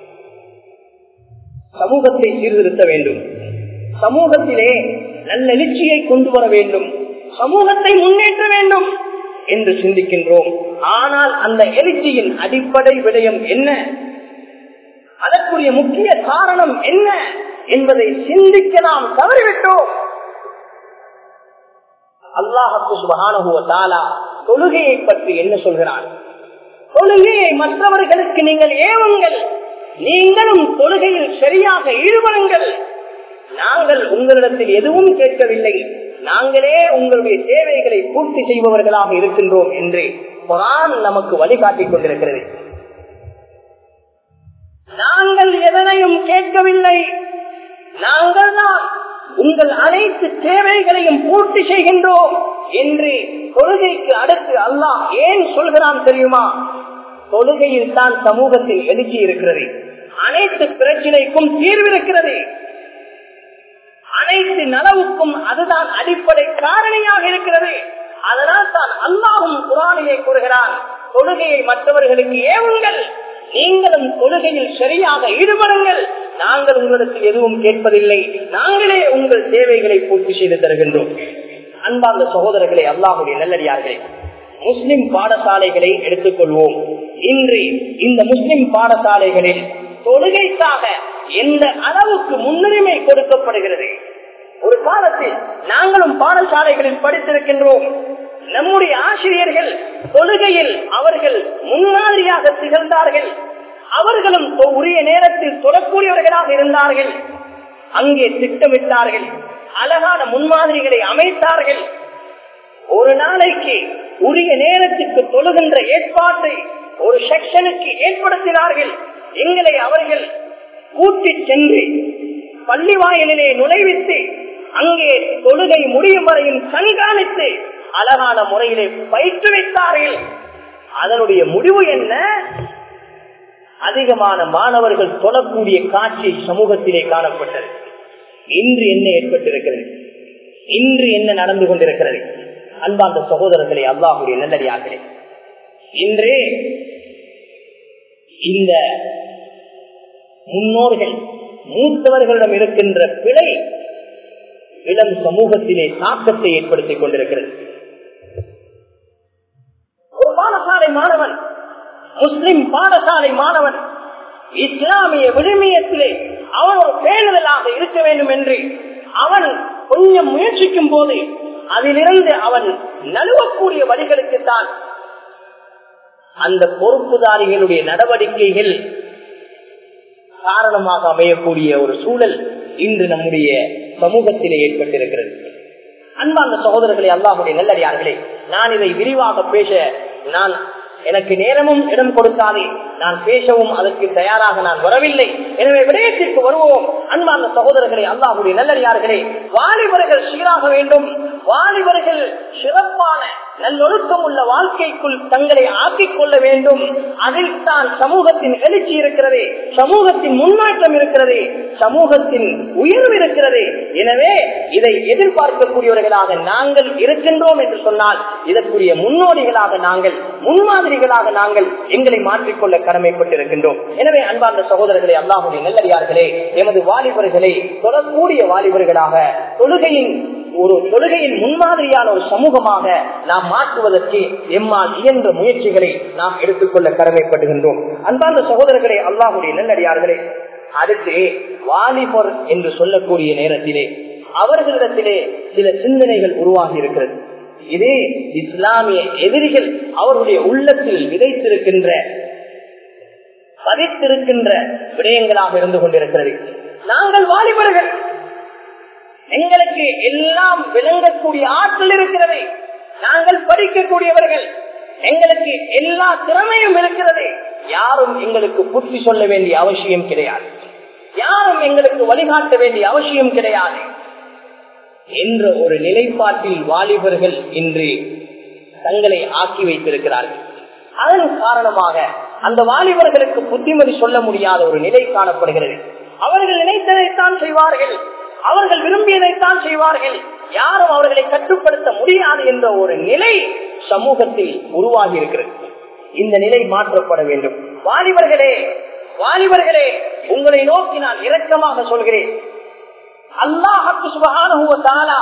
சமூகத்தை சீர்திருத்த வேண்டும் சமூகத்திலே நல்ல எழுச்சியை கொண்டு வர வேண்டும் சமூகத்தை முன்னேற்ற வேண்டும் என்று சிந்திக்கின்றோம் ஆனால் அந்த எழுச்சியின் அடிப்படை விடயம் என்ன அதற்குரிய முக்கிய காரணம் என்ன என்பதை சிந்திக்க நாம் தவறிவிட்டோம் அல்லாஹு சுபகானுவத்தாலா தொழுகையை பற்றி என்ன சொல்கிறான் தொழுகையை மற்றவர்களுக்கு நீங்கள் ஏவுங்கள் நீங்களும் தொழுகையில் சரியாக ஈடுபடுங்கள் நாங்கள் உங்களிடத்தில் எதுவும் கேட்கவில்லை நாங்களே உங்களுடைய தேவைகளை பூர்த்தி செய்பவர்களாக இருக்கின்றோம் என்று குரான் நமக்கு வழிகாட்டிக் கொண்டிருக்கிறது நாங்கள் எதனையும் கேட்கவில்லை நாங்கள் தான் உங்கள் அனைத்து தேவைகளையும் பூர்த்தி செய்கின்றோம் என்று தொழுகைக்கு அடுத்து அல்லாஹ் ஏன் சொல்கிறான் தெரியுமா தொழுகையில் தான் சமூகத்தில் எழுச்சி இருக்கிறது அனைத்து பிரச்சனைக்கும் தீர்வு இருக்கிறது அனைத்து நலவுக்கும் அதுதான் அடிப்படை காரணியாக இருக்கிறது அதனால் தான் அல்லாஹும் குரானிலே கூறுகிறான் தொழுகையை மற்றவர்களுக்கு ஏவுங்கள் நீங்களும் தொழுகையில் சரியாக ஈடுபடுங்கள் நாங்கள் உங்களுக்கு எதுவும் கேட்பதில்லை நாங்களே உங்கள் தேவைகளை பூர்த்தி செய்து தருகின்றோம் அன்பார்ந்த சகோதரர்களே அல்லாஹுடைய நல்லடியார்களே முஸ்லிம் பாடசாலைகளை எடுத்துக்கொள்வோம் இன்று இந்த முஸ்லிம் பாடசாலைகளில் தொழுகைக்காக எந்த அளவுக்கு முன்னுரிமை கொடுக்கப்படுகிறது ஒரு காலத்தில் நாங்களும் பாடசாலைகளில் படித்திருக்கின்றோம் நம்முடைய ஆசிரியர்கள் தொழுகையில் அவர்கள் முன்மாதிரியாக திகழ்ந்தார்கள் அவர்களும் உரிய நேரத்தில் தொடக்கூடியவர்களாக இருந்தார்கள் அங்கே திட்டமிட்டார்கள் அழகான முன்மாதிரிகளை அமைத்தார்கள் ஒரு நாளைக்கு உரிய நேரத்துக்கு தொழுகின்ற ஏற்பாட்டை ஒரு செக்ஷனுக்கு ஏற்படுத்தினார்கள் எங்களை அவர்கள் கூட்டிச் சென்று பள்ளி வாயிலே நுழைவித்து அங்கே தொழுகை முடியும் வரையும் கண்காணித்து அழகான முறையிலே பயிற்றுவித்தார்கள் அதனுடைய முடிவு என்ன அதிகமான மாணவர்கள் தொழக்கூடிய காட்சி சமூகத்திலே காணப்பட்டது இன்று என்ன ஏற்பட்டிருக்கிறது இன்று என்ன நடந்து கொண்டிருக்கிறது அன்பார்ந்த சகோதரர்களே அல்லாஹுடைய நல்லடியார்களே இன்று இந்த முன்னோர்கள் மூத்தவர்களிடம் இருக்கின்ற பிழை இளம் சமூகத்திலே தாக்கத்தை ஏற்படுத்திக் கொண்டிருக்கிறது ஒரு பாடசாலை மாணவன் முஸ்லிம் பாடசாலை மாணவன் இஸ்லாமிய விழுமியத்திலே அவன் ஒரு பேணுதலாக இருக்க வேண்டும் என்று அவன் கொஞ்சம் முயற்சிக்கும் போது அதிலிருந்து அவன் நழுவக்கூடிய வழிகளுக்குத்தான் அந்த பொறுப்புதாரிகளுடைய நடவடிக்கைகள் காரணமாக அமையக்கூடிய ஒரு சூழல் இன்று நம்முடைய சமூகத்திலே ஏற்பட்டிருக்கிறது அன்பார்ந்த சகோதரர்களே அல்லாஹுடைய நல்லடியார்களே நான் இதை விரிவாக பேச நான் எனக்கு நேரமும் இடம் கொடுக்காதே நான் பேசவும் அதற்கு தயாராக நான் வரவில்லை எனவே விடயத்திற்கு வருவோம் அன்பார்ந்த சகோதரர்களே அல்லாஹுடைய நல்லடியார்களே வாலிபர்கள் சீராக வேண்டும் வாலிபர்கள் சிறப்பான நல்லொழுக்கம் உள்ள வாழ்க்கைக்குள் தங்களை ஆக்கிக் கொள்ள வேண்டும் அதில் தான் சமூகத்தின் எழுச்சி இருக்கிறது சமூகத்தின் முன்னேற்றம் இருக்கிறது சமூகத்தின் உயர்வு இருக்கிறது எனவே இதை எதிர்பார்க்கக்கூடியவர்களாக நாங்கள் இருக்கின்றோம் என்று சொன்னால் இதற்குரிய முன்னோடிகளாக நாங்கள் முன்மாதிரிகளாக நாங்கள் எங்களை மாற்றிக்கொள்ள கடமைப்பட்டிருக்கின்றோம் எனவே அன்பார்ந்த சகோதரர்களே அல்லாஹுடைய நல்லடியார்களே எமது வாலிபர்களை தொடரக்கூடிய வாலிபர்களாக தொழுகையின் ஒரு தொழுகையின் முன்மாதிரியான ஒரு சமூகமாக நாம் மாற்றுவதற்கு எம்மால் இயன்ற முயற்சிகளை நாம் எடுத்துக்கொள்ள கடமைப்படுகின்றோம் அன்பார்ந்த சகோதரர்களே அல்லாஹுடைய நல்லடியார்களே அடுத்து வாலிபர் என்று சொல்லக்கூடிய நேரத்திலே அவர்களிடத்திலே சில சிந்தனைகள் உருவாகி இருக்கிறது இதே இஸ்லாமிய எதிரிகள் அவருடைய உள்ளத்தில் விதைத்திருக்கின்ற பதித்திருக்கின்ற விடயங்களாக இருந்து கொண்டிருக்கிறது நாங்கள் வாலிபர்கள் எங்களுக்கு எல்லாம் விளங்கக்கூடிய ஆற்றல் இருக்கிறது நாங்கள் படிக்கக்கூடியவர்கள் எங்களுக்கு எல்லா திறமையும் இருக்கிறது யாரும் எங்களுக்கு புத்தி சொல்ல வேண்டிய அவசியம் கிடையாது யாரும் எங்களுக்கு வழிகாட்ட வேண்டிய அவசியம் கிடையாது என்ற ஒரு நிலைப்பாட்டில் வாலிபர்கள் இன்று தங்களை ஆக்கி வைத்திருக்கிறார்கள் அதன் காரணமாக அந்த வாலிபர்களுக்கு புத்திமதி சொல்ல முடியாத ஒரு நிலை காணப்படுகிறது அவர்கள் நினைத்ததைத்தான் செய்வார்கள் அவர்கள் விரும்பியதைத்தான் செய்வார்கள் யாரும் அவர்களை கட்டுப்படுத்த முடியாது என்ற ஒரு நிலை சமூகத்தில் உருவாகி இருக்கிறது இந்த நிலை மாற்றப்பட வேண்டும் வாலிபர்களே வாலிபர்களே உங்களை நோக்கி நான் இரக்கமாக சொல்கிறேன் அல்லாஹத்து சுபகான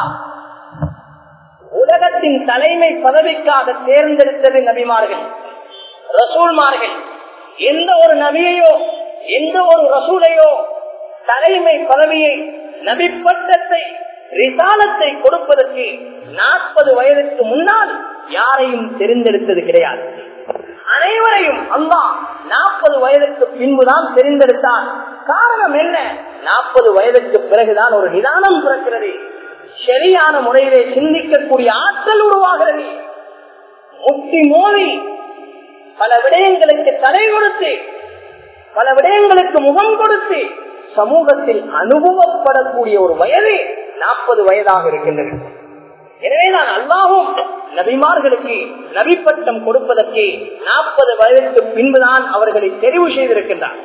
உலகத்தின் தலைமை பதவிக்காக தேர்ந்தெடுத்தது நபிமார்கள் ரசூல்மார்கள் எந்த ஒரு நபியையோ எந்த ஒரு ரசூலையோ தலைமை பதவியை நபிப்பட்டத்தை ரிசாலத்தை கொடுப்பதற்கு நாற்பது வயதுக்கு முன்னால் யாரையும் தெரிந்தெடுத்தது கிடையாது அனைவரையும் அல்லா நாற்பது வயதுக்கு பின்புதான் தெரிந்தெடுத்தான் காரணம் என்ன நாற்பது வயதுக்கு பிறகுதான் ஒரு நிதானம் பிறக்கிறது சரியான முறையிலே சிந்திக்கக்கூடிய ஆற்றல் உருவாகிறது முக்தி மோதி பல விடயங்களுக்கு தடை கொடுத்து பல விடயங்களுக்கு முகம் கொடுத்து சமூகத்தில் அனுபவப்படக்கூடிய ஒரு வயது நாற்பது வயதாக இருக்கின்றது எனவேதான் அல்லாவும் நபிமார்களுக்கு நபிப்பட்டம் கொடுப்பதற்கு நாற்பது வயதுக்கு பின்புதான் அவர்களை தெரிவு செய்திருக்கின்றார்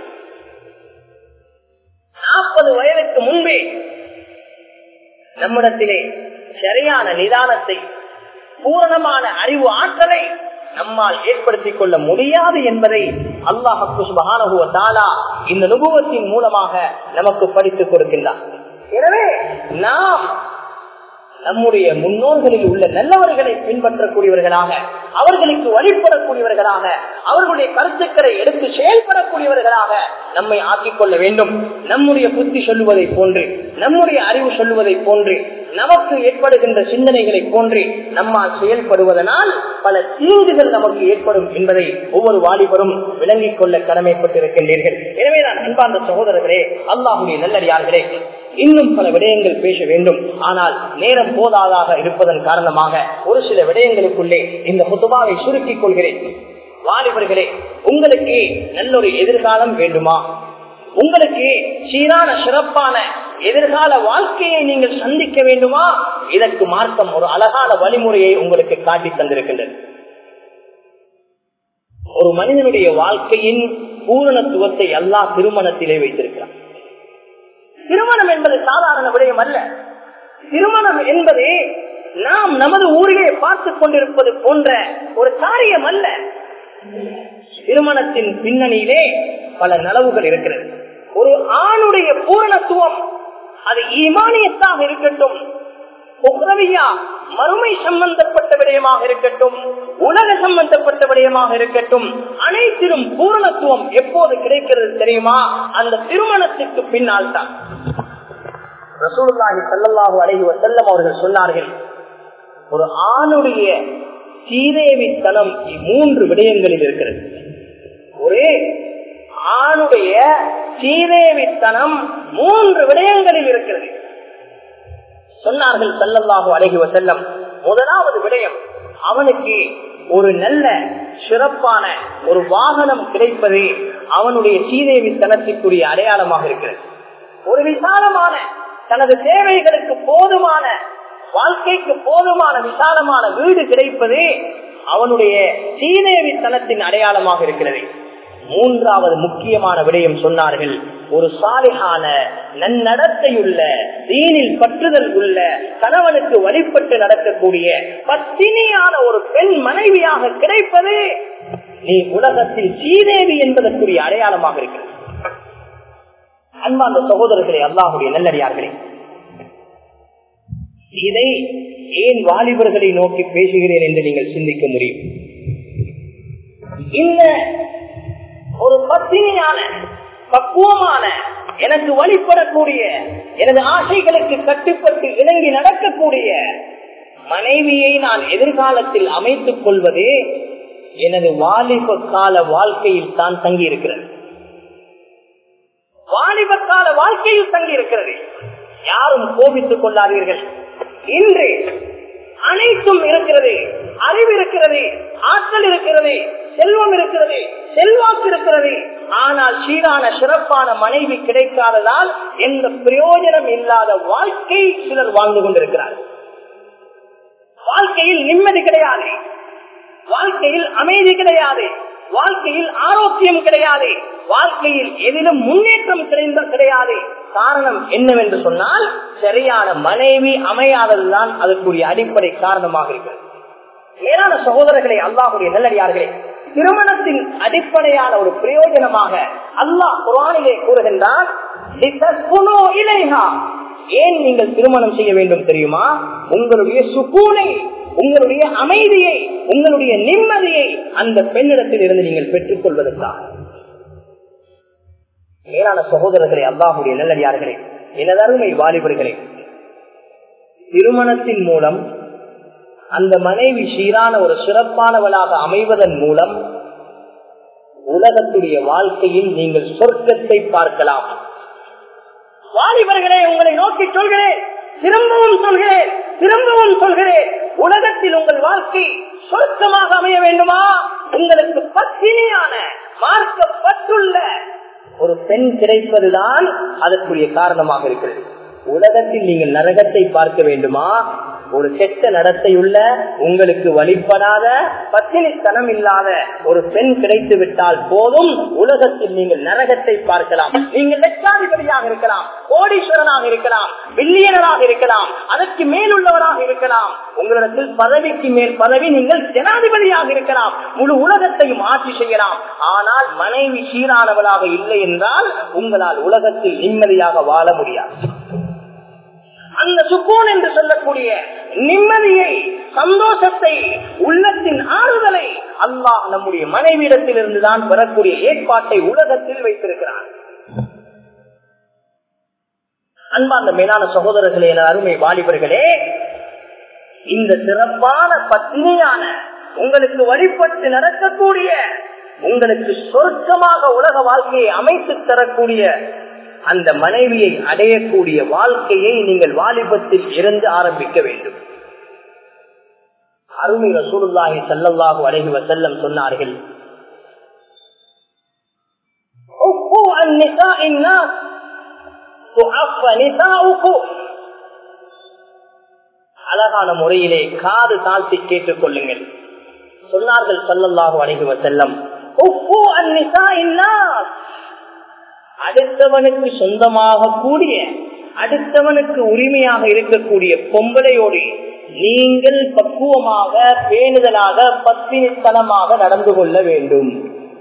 நாற்பது வயதுக்கு முன்பே நம்மிடத்திலே சரியான நிதானத்தை பூரணமான அறிவு ஆற்றலை நம்மால் ஏற்படுத்திக் கொள்ள முடியாது என்பதை அல்லாஹு தாலா இந்த நுபுவத்தின் மூலமாக நமக்கு படித்துக் கொடுக்கின்றார் எனவே நாம் நம்முடைய முன்னோர்களில் உள்ள நல்லவர்களை பின்பற்றக்கூடியவர்களாக அவர்களுக்கு வழிபடக்கூடியவர்களாக அவர்களுடைய கருத்துக்களை எடுத்து செயல்படக்கூடியவர்களாக நம்மை ஆக்கிக் கொள்ள வேண்டும் நம்முடைய புத்தி சொல்லுவதை போன்று நம்முடைய அறிவு சொல்லுவதை போன்று நமக்கு ஏற்படுகின்ற சிந்தனைகளை போன்று நம்மால் செயல்படுவதனால் பல தீங்குகள் நமக்கு ஏற்படும் என்பதை ஒவ்வொரு வாலிபரும் விளங்கிக் கொள்ள கடமைப்பட்டிருக்கின்றீர்கள் எனவே நான் அன்பார்ந்த சகோதரர்களே அல்லாஹுடைய நல்லடியார்களே இன்னும் பல விடயங்கள் பேச வேண்டும் ஆனால் நேரம் போதாதாக இருப்பதன் காரணமாக ஒரு சில விடயங்களுக்குள்ளே இந்த புதுவாவை சுருக்கிக் கொள்கிறேன் வாலிபர்களே உங்களுக்கு நல்லொரு எதிர்காலம் வேண்டுமா உங்களுக்கு சீரான சிறப்பான எதிர்கால வாழ்க்கையை நீங்கள் சந்திக்க வேண்டுமா இதற்கு மார்க்கம் ஒரு அழகான வழிமுறையை உங்களுக்கு காட்டி தந்திருக்கின்றது ஒரு மனிதனுடைய வாழ்க்கையின் பூரணத்துவத்தை எல்லா திருமணத்திலே வைத்திருக்கிறார் திருமணம் என்பது சாதாரண விடயம் அல்ல திருமணம் என்பது நாம் நமது ஊரிலே பார்த்துக் கொண்டிருப்பது போன்ற ஒரு காரியம் அல்ல திருமணத்தின் பின்னணியிலே பல நலவுகள் இருக்கிறது ஒரு ஆணுடைய பூரணத்துவம் அது ஈமானியத்தாக இருக்கட்டும் உக்ரவியா மறுமை சம்பந்தப்பட்ட விடயமாக இருக்கட்டும் உலக சம்பந்தப்பட்ட விடயமாக இருக்கட்டும் அனைத்திலும் பூரணத்துவம் எப்போது கிடைக்கிறது தெரியுமா அந்த திருமணத்திற்கு பின்னால் தான் ரசூலுல்லாஹி ஸல்லல்லாஹு அலைஹி வஸல்லம் அவர்கள் சொன்னார்கள் ஒரு ஆணுடைய சீதேவித்தனம் மூன்று விடயங்களில் இருக்கிறது ஒரே ஆணுடைய சீதேவித்தனம் மூன்று விடயங்களில் இருக்கிறது சொன்னார்கள் சல்லல்லாஹு அழகி வசல்லம் முதலாவது விடயம் அவனுக்கு ஒரு நல்ல சிறப்பான ஒரு வாகனம் கிடைப்பது அவனுடைய சீதேவித்தனத்திற்குரிய அடையாளமாக இருக்கிறது ஒரு விசாலமான தனது தேவைகளுக்கு போதுமான வாழ்க்கைக்கு போதுமான விசாலமான வீடு கிடைப்பது அவனுடைய சீதேவித்தனத்தின் அடையாளமாக இருக்கிறது மூன்றாவது முக்கியமான விடயம் சொன்னார்கள் ஒரு சாலிகான நன்னடத்தையுள்ள தீனில் பற்றுதல் உள்ள கணவனுக்கு வழிபட்டு நடக்கக்கூடிய பத்தினியான ஒரு பெண் மனைவியாக கிடைப்பது நீ உலகத்தில் சீதேவி என்பதற்குரிய அடையாளமாக இருக்கிறது அன்பார்ந்த சகோதரர்களே அல்லாஹுடைய நல்லடியார்களே இதை ஏன் வாலிபர்களை நோக்கி பேசுகிறேன் என்று நீங்கள் சிந்திக்க முடியும் இந்த ஒரு பத்தினியான பக்குவமான எனக்கு வழிபடக்கூடிய எனது ஆசைகளுக்கு கட்டுப்பட்டு இணங்கி நடக்கக்கூடிய மனைவியை நான் எதிர்காலத்தில் அமைத்துக் கொள்வது எனது வாலிப கால வாழ்க்கையில் தான் தங்கி இருக்கிறது வாலிப கால வாழ்க்கையில் தங்கி இருக்கிறது யாரும் கோபித்துக் கொள்ளாதீர்கள் இன்று அனைத்தும் இருக்கிறது அறிவு இருக்கிறது ஆற்றல் இருக்கிறது செல்வம் இருக்கிறது செல்வாக்கு இருக்கிறது ஆனால் சீரான சிறப்பான மனைவி கிடைக்காததால் எந்த பிரயோஜனம் இல்லாத வாழ்க்கை சிலர் வாழ்ந்து கொண்டிருக்கிறார்கள் வாழ்க்கையில் நிம்மதி கிடையாது வாழ்க்கையில் அமைதி கிடையாது வாழ்க்கையில் ஆரோக்கியம் கிடையாது வாழ்க்கையில் எதிலும் முன்னேற்றம் கிடைந்த கிடையாது காரணம் என்னவென்று சொன்னால் சரியான மனைவி அமையாததுதான் அதற்குரிய அடிப்படை காரணமாக இருக்கிறது மேலான சகோதரர்களை அல்லாஹுடைய நல்லடியார்களே திருமணத்தின் அடிப்படையான ஒரு பிரயோஜனமாக அல்லாஹ் குரானிலே கூறுகின்றான் ஏன் நீங்கள் திருமணம் செய்ய வேண்டும் தெரியுமா உங்களுடைய சுகூனை உங்களுடைய அமைதியை உங்களுடைய நிம்மதியை அந்த பெண்ணிடத்தில் இருந்து நீங்கள் பெற்றுக் கொள்வதற்காக மேலான சகோதரர்களே அல்லாஹுடைய நல்லடியார்களே எனதருமை வாலிபர்களே திருமணத்தின் மூலம் அந்த மனைவி சீரான ஒரு சிறப்பானவளாக அமைவதன் மூலம் உலகத்துடைய வாழ்க்கையில் நீங்கள் சொர்க்கத்தை பார்க்கலாம் வாலிபர்களே உங்களை நோக்கி சொல்கிறேன் திரும்பவும் சொல்கிறேன் திரும்பவும் சொல்கிறேன் உலகத்தில் உங்கள் வாழ்க்கை சொர்க்கமாக அமைய வேண்டுமா உங்களுக்கு பத்தினியான மார்க்கப்பட்டுள்ள ஒரு பெண் கிடைப்பதுதான் அதற்குரிய காரணமாக இருக்கிறது உலகத்தில் நீங்கள் நரகத்தை பார்க்க வேண்டுமா ஒரு கெட்ட நடத்தையுள்ள உங்களுக்கு வழிபடாத பத்தினித்தனம் இல்லாத ஒரு பெண் கிடைத்து விட்டால் போதும் உலகத்தில் நீங்கள் நரகத்தை பார்க்கலாம் நீங்கள் லட்சாதிபதியாக இருக்கலாம் கோடீஸ்வரனாக இருக்கலாம் பில்லியனராக இருக்கலாம் அதற்கு மேலுள்ளவராக இருக்கலாம் உங்களிடத்தில் பதவிக்கு மேல் பதவி நீங்கள் ஜனாதிபதியாக இருக்கலாம் முழு உலகத்தையும் ஆட்சி செய்யலாம் ஆனால் மனைவி சீரானவளாக இல்லை என்றால் உங்களால் உலகத்தில் நிம்மதியாக வாழ முடியாது அந்த சுக்கூன் என்று சொல்லக்கூடிய நிம்மதியை சந்தோஷத்தை உள்ளத்தின் ஆறுதலை அல்லாஹ் நம்முடைய மனைவியிடத்தில் இருந்துதான் பெறக்கூடிய ஏற்பாட்டை உலகத்தில் வைத்திருக்கிறார் அன்பார்ந்த மேலான சகோதரர்களே என அருமை வாலிபர்களே இந்த சிறப்பான பத்னியான உங்களுக்கு வழிபட்டு நடக்கக்கூடிய உங்களுக்கு சொர்க்கமாக உலக வாழ்க்கையை அமைத்து தரக்கூடிய அந்த மனைவியை அடையக்கூடிய வாழ்க்கையை நீங்கள் வாலிபத்தில் இருந்து ஆரம்பிக்க வேண்டும் அருமை ரசூலுல்லாஹி சல்லல்லாஹு அலைஹி வஸல்லம் சொன்னார்கள் உப்பு அந்நிசாஇ الناس துஅஃப நிசாஉக்கும் அழகான முறையிலே காது தாழ்த்தி கேட்டுக் கொள்ளுங்கள் சொன்னார்கள் சல்லல்லாஹு அலைஹி வஸல்லம் உப்பு அந்நிசாஇ الناس அடுத்தவனுக்கு சொந்தமாக கூடிய அடுத்தவனுக்கு உரிமையாக இருக்கக்கூடிய பொம்பளையோடு நீங்கள் பக்குவமாக பேணுதலாக பத்தினித்தனமாக நடந்து கொள்ள வேண்டும்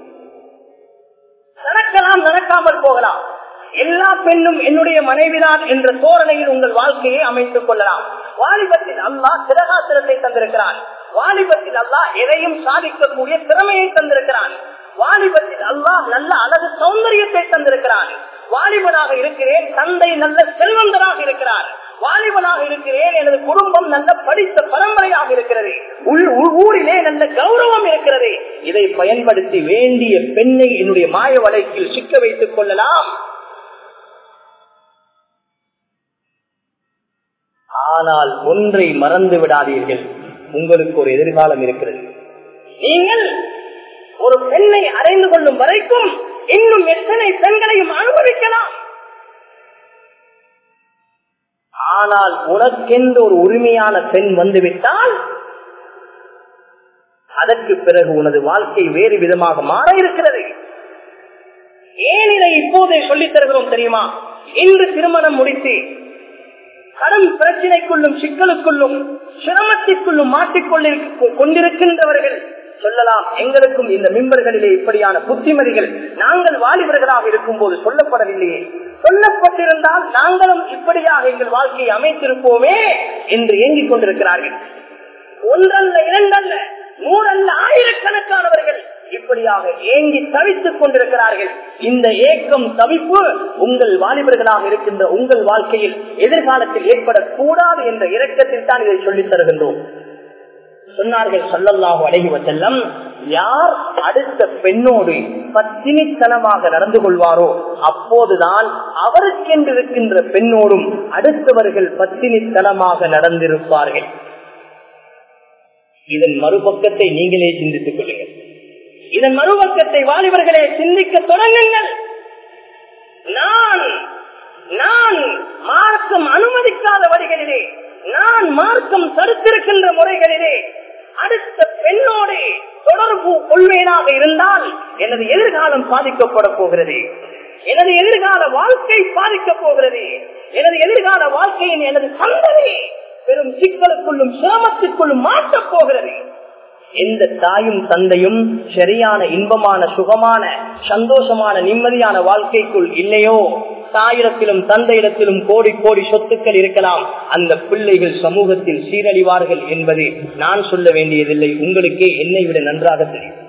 நடக்கலாம் நடக்காமல் போகலாம் எல்லா பெண்ணும் என்னுடைய மனைவிதான் என்ற தோரணையில் உங்கள் வாழ்க்கையை அமைத்துக் கொள்ளலாம் வாலிபத்தில் அல்லாஹ் திரகாத்திரத்தை தந்திருக்கிறான் வாலிபத்தில் அல்லாஹ் எதையும் சாதிக்கக்கூடிய திறமையை தந்திருக்கிறான் வாலிபத்தில் அல்லாஹ் நல்ல அழகு சௌந்தரியத்தை தந்திருக்கிறான் வாலிபனாக இருக்கிறேன் தந்தை நல்ல செல்வந்தராக இருக்கிறார் வாலிபனாக இருக்கிறேன் எனது குடும்பம் நல்ல படித்த பரம்பரையாக இருக்கிறது உள் உள் ஊரிலே நல்ல கௌரவம் இருக்கிறது இதை பயன்படுத்தி வேண்டிய பெண்ணை என்னுடைய மாய வலைக்கில் சிக்க வைத்துக் கொள்ளலாம் ஆனால் ஒன்றை மறந்து விடாதீர்கள் உங்களுக்கு ஒரு எதிர்காலம் இருக்கிறது நீங்கள் ஒரு பெண்ணை அடைந்து கொள்ளும் வரைக்கும் இன்னும் எத்தனை பெண்களையும் அனுபவிக்கலாம் ஆனால் உனக்கென்று ஒரு உரிமையான பெண் வந்துவிட்டால் அதற்கு பிறகு உனது வாழ்க்கை வேறு விதமாக மாற இருக்கிறது ஏன் இதை இப்போதே சொல்லித் தருகிறோம் தெரியுமா இன்று திருமணம் முடித்து கடன் பிரச்சனைக்குள்ளும் சிக்கலுக்குள்ளும் சிரமத்திற்குள்ளும் மாட்டிக்கொண்டிருக்க கொண்டிருக்கின்றவர்கள் சொல்லலாம் எங்களுக்கும் இந்த மிம்பர்களிலே இப்படியான புத்திமதிகள் நாங்கள் வாலிபர்களாக இருக்கும் போது சொல்லப்படவில்லையே சொல்லப்பட்டிருந்தால் நாங்களும் இப்படியாக எங்கள் வாழ்க்கையை அமைத்திருப்போமே என்று ஏங்கிக் கொண்டிருக்கிறார்கள் ஒன்றல்ல இரண்டல்ல நூறல்ல ஆயிரக்கணக்கானவர்கள் இப்படியாக ஏங்கி தவித்துக் கொண்டிருக்கிறார்கள் இந்த ஏக்கம் தவிப்பு உங்கள் வாலிபர்களாக இருக்கின்ற உங்கள் வாழ்க்கையில் எதிர்காலத்தில் ஏற்படக்கூடாது என்ற இரக்கத்தில் தான் இதை சொல்லித் தருகின்றோம் சொன்னார்கள் சொல்லல்லாஹு அழகி வச்சல்லம் யார் அடுத்த பெண்ணோடு பத்தினித்தனமாக நடந்து கொள்வாரோ அப்போதுதான் அவருக்கென்று இருக்கின்ற பெண்ணோடும் அடுத்தவர்கள் பத்தினித்தனமாக நடந்திருப்பார்கள் இதன் மறுபக்கத்தை நீங்களே சிந்தித்துக் கொள்ளுங்கள் இதன் மறுபக்கத்தை வாலிபர்களே சிந்திக்க தொடங்குங்கள் நான் நான் மார்க்கம் அனுமதிக்காத வழிகளிலே நான் மார்க்கம் தடுத்திருக்கின்ற முறைகளிலே அடுத்த பெண்ணோடு தொடர்பு கொள்வேனாக இருந்தால் எனது எதிர்காலம் பாதிக்கப்பட போகிறது எனது எதிர்கால வாழ்க்கை பாதிக்கப் போகிறது எனது எதிர்கால வாழ்க்கையின் எனது சந்ததி பெரும் சிக்கலுக்குள்ளும் சிரமத்திற்குள்ளும் மாற்றப் போகிறது எந்த தாயும் தந்தையும் சரியான இன்பமான சுகமான சந்தோஷமான நிம்மதியான வாழ்க்கைக்குள் இல்லையோ தாயிடத்திலும் தந்தையிடத்திலும் கோடி கோடி சொத்துக்கள் இருக்கலாம் அந்த பிள்ளைகள் சமூகத்தில் சீரழிவார்கள் என்பது நான் சொல்ல வேண்டியதில்லை உங்களுக்கே என்னை விட நன்றாக தெரியும்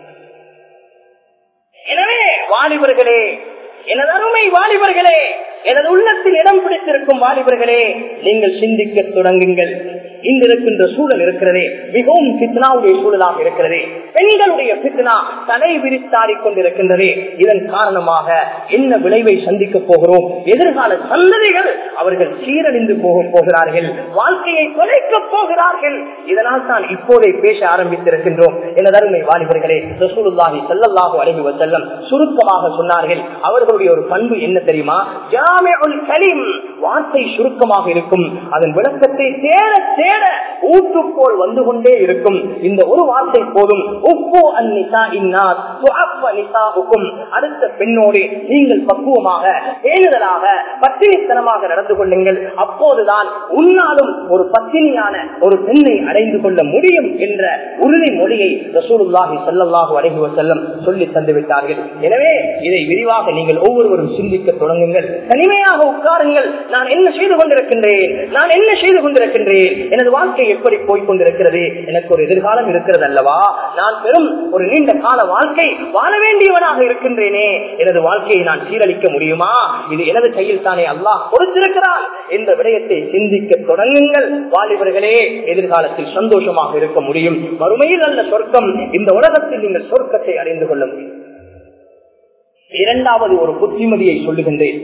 எனவே வாலிபர்களே எனது அருமை வாலிபர்களே எனது உள்ளத்தில் இடம் பிடித்திருக்கும் வாலிபர்களே நீங்கள் சிந்திக்க தொடங்குங்கள் இங்கு இருக்கின்ற சூழல் இருக்கிறதே மிகவும் பித்னாவுடைய சூழலாக இருக்கிறது பெண்களுடைய பித்னா தலை விரித்தாடிக் கொண்டிருக்கின்றது இதன் காரணமாக என்ன விளைவை சந்திக்க போகிறோம் எதிர்கால சந்ததிகள் அவர்கள் சீரழிந்து போக போகிறார்கள் வாழ்க்கையை தொலைக்கப் போகிறார்கள் இதனால் தான் இப்போதே பேச ஆரம்பித்திருக்கின்றோம் எனது அருமை வாலிபர்களே ரசூலுல்லாஹி ஸல்லல்லாஹு அலைஹி வஸல்லம் சுருக்கமாக சொன்னார்கள் அவர்களுடைய ஒரு பண்பு என்ன தெரியுமா ஜாமிஉல் கலீம் வார்த்தை சுருக்கமாக இருக்கும் அதன் விளக்கத்தை தேட தேட ஊற்றுக்கோள் வந்து கொண்டே இருக்கும் இந்த ஒரு வார்த்தை போதும் உப்பு அந்நிசா இன்னார் அடுத்த பெண்ணோடு நீங்கள் பக்குவமாக பேணுதலாக பத்தினித்தனமாக நடந்து கொள்ளுங்கள் அப்போதுதான் உன்னாலும் ஒரு பத்தினியான ஒரு பெண்ணை அடைந்து கொள்ள முடியும் என்ற உறுதிமொழியை ரசூலுல்லாஹி ஸல்லல்லாஹு அலைஹி வஸல்லம் சொல்லி தந்து விட்டார்கள் எனவே இதை விரிவாக நீங்கள் ஒவ்வொருவரும் சிந்திக்க தொடங்குங்கள் தனிமையாக உட்காருங்கள் நான் என்ன செய்து கொண்டிருக்கின்றேன் நான் என்ன செய்து கொண்டிருக்கின்றேன் எனது வாழ்க்கை எப்படி போய் கொண்டிருக்கிறது எனக்கு ஒரு எதிர்காலம் இருக்கிறது அல்லவா நான் பெரும் ஒரு நீண்ட கால வாழ்க்கை வாழ வேண்டியவனாக இருக்கின்றேனே எனது வாழ்க்கையை நான் சீரழிக்க முடியுமா இது எனது கையில் தானே அல்லாஹ் கொடுத்திருக்கிறான் என்ற விடயத்தை சிந்திக்க தொடங்குங்கள் வாலிபர்களே எதிர்காலத்தில் சந்தோஷமாக இருக்க முடியும் மறுமையில் அல்ல சொர்க்கம் இந்த உலகத்தில் நீங்கள் சொர்க்கத்தை அடைந்து கொள்ள முடியும் இரண்டாவது ஒரு புத்திமதியை சொல்லுகின்றேன்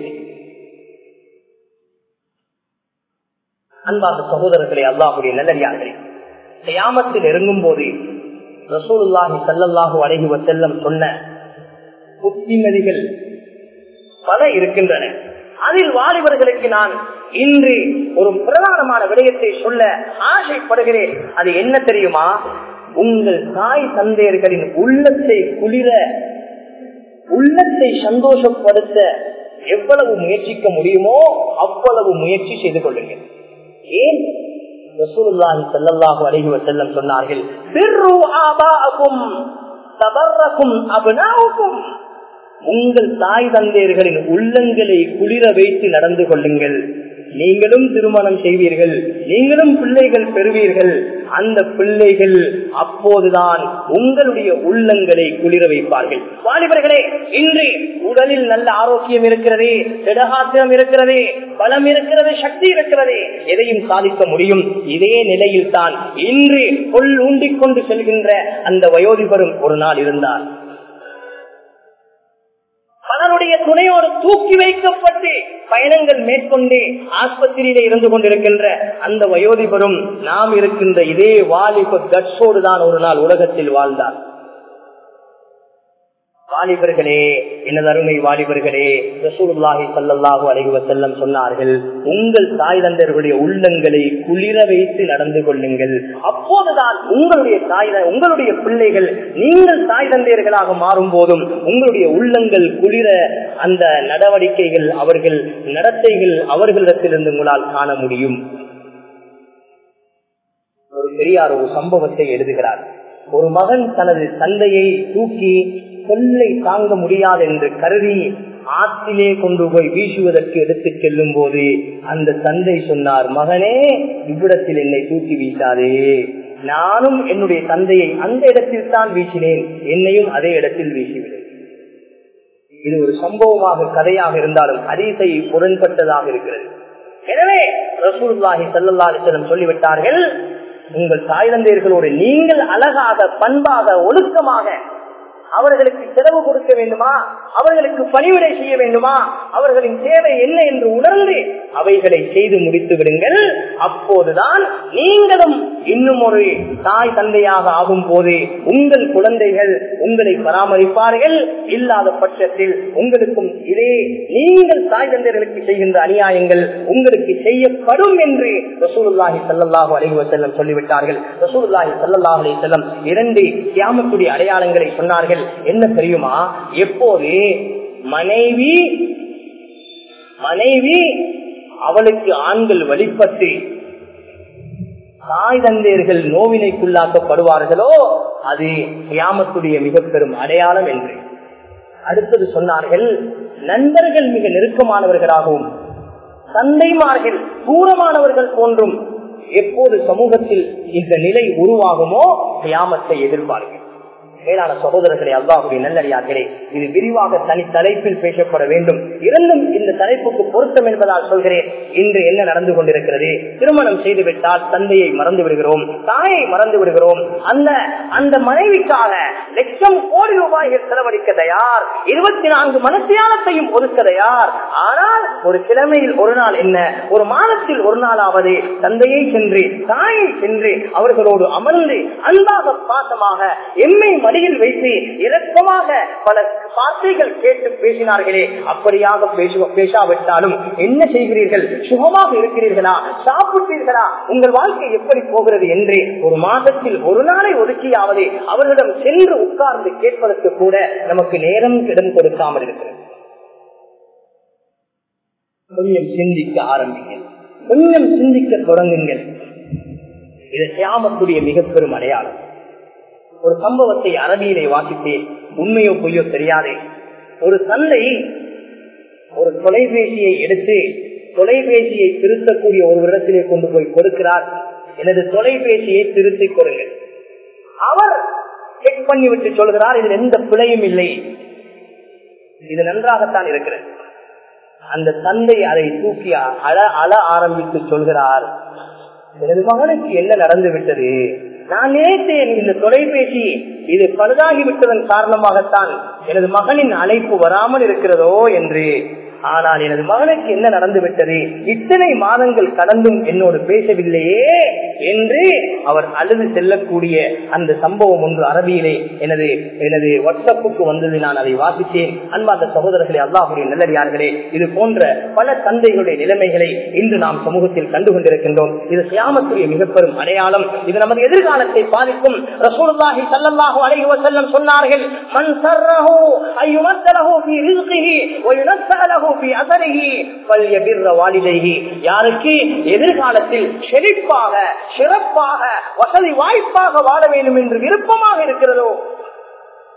அன்பார்ந்த சகோதரர்களே அல்லாஹுடைய நல்லடியார்களே கியாமத்தில் இறங்கும் போது ரசூலுல்லாஹி சல்லல்லாஹு அலைஹி வஸல்லம் சொன்ன புத்திமதிகள் பல இருக்கின்றன அதில் வாலிபர்களுக்கு நான் இன்று ஒரு பிரதானமான விடயத்தை சொல்ல ஆசைப்படுகிறேன் அது என்ன தெரியுமா உங்கள் தாய் தந்தையர்களின் உள்ளத்தை குளிர உள்ளத்தை சந்தோஷப்படுத்த எவ்வளவு முயற்சிக்க முடியுமோ அவ்வளவு முயற்சி செய்து கொள்ளுங்கள் ஏன் ரசூலுல்லாஹி ஸல்லல்லாஹு அலைஹி வஸல்லம் சொன்னார்கள் பிர்ரு ஆபாஅக்கும் தபர்ரக்கும் அப்னாவுக்கும் உங்கள் தாய் தந்தையர்களின் உள்ளங்களை குளிர வைத்து நடந்து கொள்ளுங்கள் நீங்களும் திருமணம் செய்வீர்கள் நீங்களும் பிள்ளைகள் பெறுவீர்கள் அந்த பிள்ளைகள் அப்போதுதான் உங்களுடைய உள்ளங்களை குளிர வைப்பார்கள் வாலிபர்களே இன்று உடலில் நல்ல ஆரோக்கியம் இருக்கிறது திடகாத்திரம் இருக்கிறது பலம் இருக்கிறது சக்தி இருக்கிறது எதையும் சாதிக்க முடியும் இதே நிலையில் தான் இன்று கொள் ஊண்டிக் கொண்டு செல்கின்ற அந்த வயோதிபரும் ஒரு நாள் இருந்தார் பலருடைய துணையோடு தூக்கி வைக்கப்பட்டு பயணங்கள் மேற்கொண்டு ஆஸ்பத்திரியில இருந்து கொண்டிருக்கின்ற அந்த வயோதிபரும் நாம் இருக்கின்ற இதே வாலிப கட்ஸோடு தான் ஒரு நாள் உலகத்தில் வாழ்ந்தார் வாலிபர்களே எனது அருமை வாலிபர்களே ரசூலுல்லாஹி ஸல்லல்லாஹு அலைஹி வஸல்லம் சொன்னார்கள் உங்கள் தாய் தந்தர்களுடைய உள்ளங்களை குளிர வைத்து நடந்து கொள்ளுங்கள் அப்போதுதான் உங்களுடைய தாய் த- உங்களுடைய பிள்ளைகள் நீங்கள் தாய் தந்தையர்களாக மாறும் போதும் உங்களுடைய உள்ளங்கள் குளிர அந்த நடவடிக்கைகள் அவர்கள் நடத்தைகள் அவர்களிடத்திலிருந்து உங்களால் காண முடியும் ஒரு பெரியார் ஒரு சம்பவத்தை எழுதுகிறார் ஒரு மகன் தனது தந்தையை தூக்கி கொள்ளை தாங்க முடியாது என்று கருதி ஆற்றிலே கொண்டு போய் வீசுவதற்கு எடுத்துச் செல்லும் போது அந்த தந்தை சொன்னார் மகனே இவ்விடத்தில் என்னை தூக்கி வீசாதே நானும் என்னுடைய தந்தையை அந்த இடத்தில் தான் வீசினேன் என்னையும் அதே இடத்தில் வீசிவிடு இது ஒரு சம்பவமாக கதையாக இருந்தாலும் ஹதீஸை முரண்பட்டதாக இருக்கிறது எனவே ரசூலுல்லாஹி ஸல்லல்லாஹு அலைஹி வஸல்லம் சொல்லிவிட்டார்கள் உங்கள் தாய் தந்தையர்களோடு நீங்கள் அழகாக பண்பாக ஒழுக்கமாக அவர்களுக்கு செலவு கொடுக்க வேண்டுமா அவர்களுக்கு பணிவிடை செய்ய வேண்டுமா அவர்களின் தேவை என்ன என்று உணர்ந்து அவைகளை செய்து முடித்து விடுங்கள் அப்போதுதான் நீங்களும் இன்னும் ஒரு தாய் தந்தையாக ஆகும் போது உங்கள் குழந்தைகள் உங்களை பராமரிப்பார்கள் இல்லாத பட்சத்தில் உங்களுக்கும் இதே நீங்கள் தாய் தந்தையர்களுக்கு செய்கின்ற அநியாயங்கள் உங்களுக்கு செய்யப்படும் என்று ரசூலுல்லாஹி ஸல்லல்லாஹு அலைஹி வஸல்லம் சொல்லிவிட்டார்கள் ரசூலுல்லாஹி ஸல்லல்லாஹு அலைஹி வஸல்லம் இரண்டு கியாமத்துடைய அடையாளங்களை சொன்னார்கள் என்ன தெரியுமா எப்போது மனைவி மனைவி அவளுக்கு ஆண்கள் வழிபட்டு தாய் தந்தையர்கள் நோவினைக்குள்ளாக்கப்படுவார்களோ அது கியாமத்துடைய மிக பெரும் அடையாளம் என்று அடுத்தது சொன்னார்கள் நண்பர்கள் மிக நெருக்கமானவர்களாகவும் தந்தைமார்கள் தூரமானவர்கள் போன்றும் எப்போது சமூகத்தில் இந்த நிலை உருவாகுமோ கியாமத்தை எதிர்ப்பார்கள் மேலான சகோதரர்களே அல்லாஹுடைய நல்லடியார்களே இது விரிவாக தனி தலைப்பில் பேசப்பட வேண்டும் இருந்தும் இந்த தலைப்புக்கு பொருத்தம் என்பதால் சொல்கிறேன் இன்று என்ன நடந்து கொண்டிருக்கிறது திருமணம் செய்துவிட்டால் தந்தையை மறந்து விடுகிறோம் தாயை மறந்து விடுகிறோம் அந்த அந்த மனைவிக்காக லட்சம் கோடி ரூபாய்கள் செலவழிக்க தயார் இருபத்தி நான்கு மனசியானத்தையும் ஒதுக்க தயார் ஆனால் ஒரு கிழமையில் ஒரு நாள் என்ன ஒரு மாதத்தில் ஒரு நாளாவது தந்தையை சென்று தாயை சென்று அவர்களோடு அமர்ந்து அன்பாக பாசமாக எம்மை மடியில் வைத்து இரக்கமாக பல வார்த்தைகள் கேட்டு பேசினார்களே அப்படியாக பேசு- பேசாவிட்டாலும் என்ன செய்கிறீர்கள் சுகமாக இருக்கிறீர்களா சாப்பிட்டீர்களா உங்கள் வாழ்க்கை எப்படி போகிறது என்று ஒரு மாதத்தில் ஒரு நாளை ஒதுக்கியாவது அவர்களிடம் சென்று உட்கார்ந்து கேட்பதற்கு கூட நமக்கு நேரம் இடம் கொடுக்காமல் இருக்கிறது கொஞ்சம் சிந்திக்க ஆரம்பிங்கள் கொஞ்சம் சிந்திக்க தொடங்குங்கள் இது சியாமத்துடைய மிக பெரும் அடையாளம் ஒரு சம்பவத்தை அரபியிலே வாசித்தேன் உண்மையோ பொய்யோ தெரியாதே ஒரு தந்தை ஒரு தொலைபேசியை எடுத்து தொலைபேசியை திருத்தக்கூடிய ஒரு இடத்திலே கொண்டு போய் கொடுக்கிறார் எனது தொலைபேசியை திருத்திக் கொடுங்கள் அவர் செக் பண்ணிவிட்டு சொல்கிறார் இதில் எந்த பிழையும் இல்லை இது நன்றாகத்தான் இருக்கிறது அந்த தந்தை அதை தூக்கி அழ அழ ஆரம்பித்து சொல்கிறார் எனது மகனுக்கு என்ன நடந்து விட்டது நான் நினைத்தேன் இந்த தொலைபேசி இது பழுதாகி விட்டதன் காரணமாகத்தான் எனது மகனின் அழைப்பு வராமல் இருக்கிறதோ என்று ஆனால் எனது மகனுக்கு என்ன நடந்து விட்டது இத்தனை மாதங்கள் கடந்தும் என்னோடு பேசவில்லையே என்று அவர் அழுது செல்லக்கூடிய அந்த சம்பவம் ஒன்று அரபியிலே எனது எனது வாட்ஸ்அப்புக்கு வந்தது நான் அதை வாசித்தேன் அன்பார்ந்த சகோதரர்களே அல்லாஹுடைய நல்லடியார்களே இது போன்ற பல தந்தைகளுடைய நிலைமைகளை இன்று நாம் சமூகத்தில் கண்டு கொண்டிருக்கின்றோம் இது சியாமத்துடைய மிக பெரும் அடையாளம் இது நமது எதிர்காலத்தை பாதிக்கும் ரசூலுல்லாஹி ஸல்லல்லாஹு அலைஹி வஸல்லம் சொன்னார்கள் மன் சர்ரஹு அய்யுமத்தலஹு ஃபீ ரிஸ்கிஹி வ யுனஸ்ஸலஹு ஃபீ அஸரிஹி ஃபல்யபிர்ர வாலிதைஹி யாருக்கு எதிர்காலத்தில் செழிப்பாக சிறப்பாக வசதி வாய்ப்பாக வாழ வேண்டும் என்று விருப்பமாக இருக்கிறதோ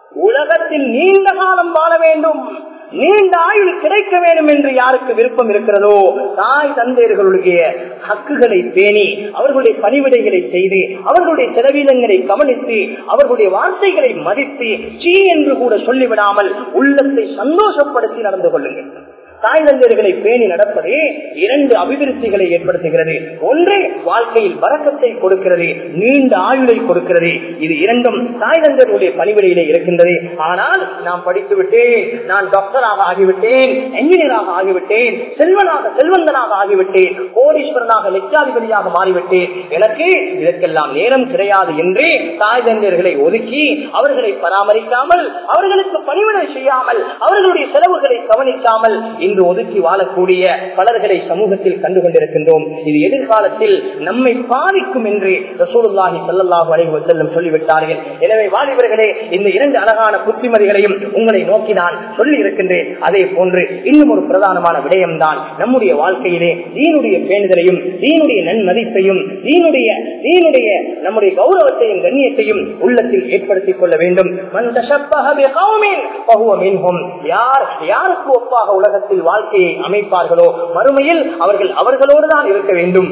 உலகத்தில் நீண்ட காலம் வாழ வேண்டும் நீண்ட ஆயுள் கிடைக்க வேண்டும் என்று யாருக்கு விருப்பம் இருக்கிறதோ தாய் தந்தையர்களுடைய ஹக்குகளை பேணி அவர்களுடைய பணிவிடைகளை செய்து அவர்களுடைய செலவீனங்களை கவனித்து அவர்களுடைய வார்த்தைகளை மதித்து சீ என்று கூட சொல்லிவிடாமல் உள்ளத்தை சந்தோஷப்படுத்தி நடந்து கொள்ளுங்கள் தாய் தந்தையர்களை பேணி நடப்பதே இரண்டு அபிவிருத்திகளை ஏற்படுத்துகிறது ஒன்று வாழ்க்கையில் வரக்கத்தை கொடுக்கிறது நீண்ட ஆயுளை கொடுக்கிறது இது இரண்டும் தாய் தந்தையர்களுடைய பணிவிடையிலே இருக்கின்றது ஆனால் நான் படித்து விட்டேன் நான் டாக்டராக ஆகிவிட்டேன் என்ஜினியராக ஆகிவிட்டேன் செல்வனாக செல்வந்தனாக ஆகிவிட்டேன் கோடீஸ்வரனாக லட்சாதிபதியாக மாறிவிட்டேன் எனக்கு இதற்கெல்லாம் நேரம் கிடையாது என்று தாய் தந்தையர்களை ஒதுக்கி அவர்களை பராமரிக்காமல் அவர்களுக்கு பணிவிடை செய்யாமல் அவர்களுடைய செலவுகளை கவனிக்காமல் இன்று ஒதுக்கி வாழக்கூடிய பலர்களை சமூகத்தில் கண்டு கொண்டிருக்கின்றோம் இது எதிர்காலத்தில் நம்மை பாதிக்கும் என்று ரசூலுல்லாஹி ஸல்லல்லாஹு அலைஹி வஸல்லம் சொல்லிவிட்டார்கள் எனவே வாலிபர்களே இந்த இரண்டு அழகான புத்திமதிகளையும் உங்களை நோக்கி நான் சொல்லி இருக்கின்றேன் அதே போன்று இன்னும் ஒரு பிரதானமான விடயம்தான் நம்முடைய வாழ்க்கையிலே தீனுடைய பேணுதலையும் தீனுடைய நன்மதிப்பையும் தீனுடைய தீனுடைய நம்முடைய கௌரவத்தையும் கண்ணியத்தையும் உள்ளத்தில் ஏற்படுத்திக் கொள்ள வேண்டும் மன் தஷப்பஹ பிகௌமின் ஃபஹுவ மின்ஹும். யார் யாருக்கு ஒப்பாக உலகத்தில் வாழ்க்கையை அமைப்பார்களோ மறுமையில் அவர்கள் அவர்களோடு தான் இருக்க வேண்டும்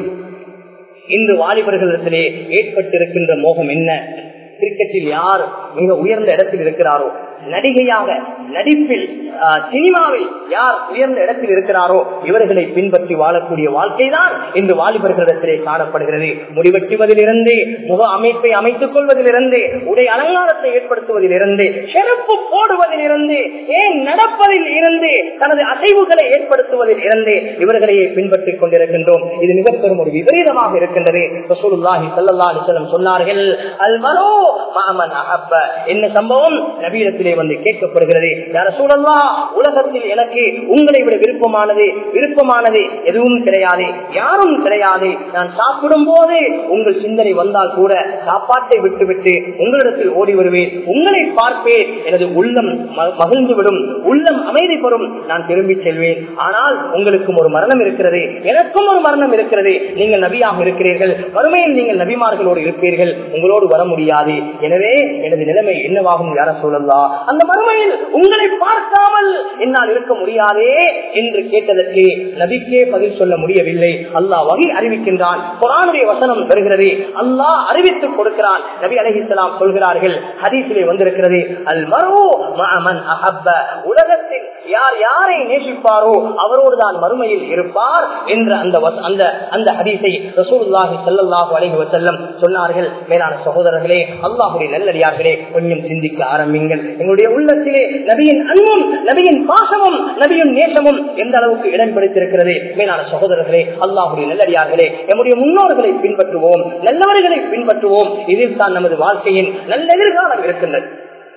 இன்று வாலிபர்களிடத்திலே ஏற்பட்டிருக்கின்ற மோகம் என்ன கிரிக்கெட்டில் யார் மிக உயர்ந்த இடத்தில் இருக்கிறாரோ நடிகையாக நடிப்பில் ஆஹ், சினிமாவில் யார் உயர்ந்த இடத்தில் இருக்கிறாரோ இவர்களை பின்பற்றி வாழக்கூடிய வாழ்க்கைதான் இன்று வாலிபர்களிடத்திலே காணப்படுகிறது முடிவெட்டுவதிலிருந்து முக அமைப்பை அமைத்துக் கொள்வதிலிருந்து உடை அலங்காரத்தை ஏற்படுத்துவதிலிருந்து செருப்பு போடுவதிலிருந்து ஏன் நடப்பதில் இருந்து தனது அசைவுகளை ஏற்படுத்துவதில் இருந்து இவர்களையே பின்பற்றிக் கொண்டிருக்கின்றோம் இது மிக பெரும் ஒரு விபரீதமாக இருக்கின்றது ரசூலுல்லாஹி ஸல்லல்லாஹு அலைஹி வஸல்லம் சொன்னார்கள் அல்வரோ மாமன் அஹப்ப என்ன சம்பவம் நபீரத்திலே வந்து கேட்கப்படுகிறது யார சூழல்லா உலகத்தில் எனக்கு உங்களை விட விருப்பமானது விருப்பமானது எதுவும் கிடையாது யாரும் கிடையாது நான் சாப்பிடும் போது உங்கள் சிந்தனை வந்தால் கூட சாப்பாட்டை விட்டுவிட்டு உங்களிடத்தில் ஓடி வருவேன் உங்களை பார்ப்பேன் எனது உள்ளம் ம- மகிழ்ந்துவிடும் உள்ளம் அமைதி பெறும் நான் திரும்பி செல்வேன் ஆனால் உங்களுக்கும் ஒரு மரணம் இருக்கிறது எனக்கும் ஒரு மரணம் இருக்கிறது நீங்கள் நபியாக இருக்கிறீர்கள் மறுமையில் நீங்கள் நபிமார்களோடு இருப்பீர்கள் உங்களோடு வர முடியாது எனவே எனது நிலைமை என்னவாகும் யார சொல்லலாம் அந்த மறுமையில் உங்களை பார்க்காமல் என்னால் இருக்க முடியாதே என்று கேட்டதற்கு நபிக்கே பதில் சொல்ல முடியவில்லை அல்லாஹ் வகை அறிவிக்கின்றான் குரானுடைய வசனம் வருகிறது அல்லாஹ் அறிவித்துக் கொடுக்கிறான் நபி அலைஹிஸ்ஸலாம் சொல்கிறார்கள் ஹதீஸிலே வந்திருக்கிறது அல் மரு மஅமன் அஹப்ப உலகத்தில் யார் யாரை நேசிப்பாரோ அவரோடு தான் மறுமையில் இருப்பார் என்ற அந்த வச- அந்த அந்த ஹதீஸை ரசூலுல்லாஹி ஸல்லல்லாஹு அலைஹி வஸல்லம் சொன்னார்கள் மேலான சகோதரர்களே அல்லாஹ்வுடைய நல்லடியார்களே கொஞ்சம் சிந்திக்க ஆரம்பிங்கள் எங்களுடைய உள்ளத்திலே நபியின் அன்பும் நபியின் பாசமும் நபியின் நேசமும் எந்த அளவுக்கு இடம் பிடித்திருக்கிறது மேலான சகோதரர்களே அல்லாஹ்வுடைய நல்லடியார்களே நம்முடைய முன்னோர்களை பின்பற்றுவோம் நல்லவர்களை பின்பற்றுவோம் இதில் தான் நமது வாழ்க்கையின் நல்ல எதிர்காலம் இருக்கின்றது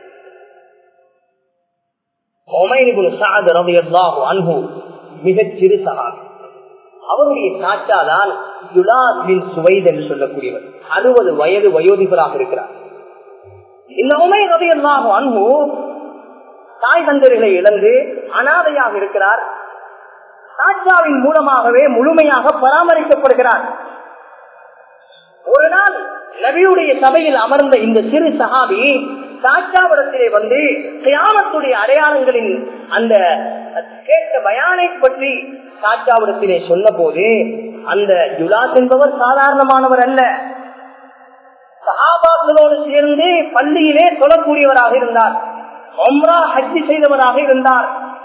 ஒமைனிபுல் சாத் ரலியல்லாஹு அன்ஹு மிகச் சிறு சகாபி அவருடைய சாச்சாதான் ஜுலாஸ் பின் சுவைத் என்று சொல்லக்கூடியவர் அறுபது வயது வயோதிபராக இருக்கிறார் இந்த உமை ரலியல்லாஹு அன்ஹு தாய் தந்தர்களை இழந்து அனாதையாக இருக்கிறார் சாச்சாவின் மூலமாகவே முழுமையாக பராமரிக்கப்படுகிறார் ஒரு நாள் நபியுடைய சபையில் அமர்ந்த இந்த சிறு சஹாபி சாச்சாவிடத்திலே வந்து கியாமத்துடைய அடையாளங்களின் அந்த கேட்ட பயானை பற்றி சாச்சாவிடத்திலே சொன்ன போது அந்த ஜுலாஸ் என்பவர் சாதாரணமானவர் அல்ல சஹாபாக்களோடு சேர்ந்து பள்ளியிலே சொல்லக்கூடியவராக இருந்தார் ஒம்ரா ஹஜ்ஜி செய்தவராக இருந்தார்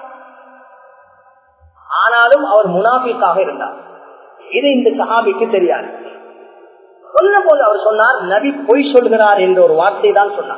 ஆனாலும் அவர் முனாபிக்காக இருந்தார் இது இந்த சஹாபிக்கு தெரியாது சொன்ன போது அவர் சொன்னார் நபி பொய் சொல்கிறார் என்ற ஒரு வார்த்தை தான் சொன்னார்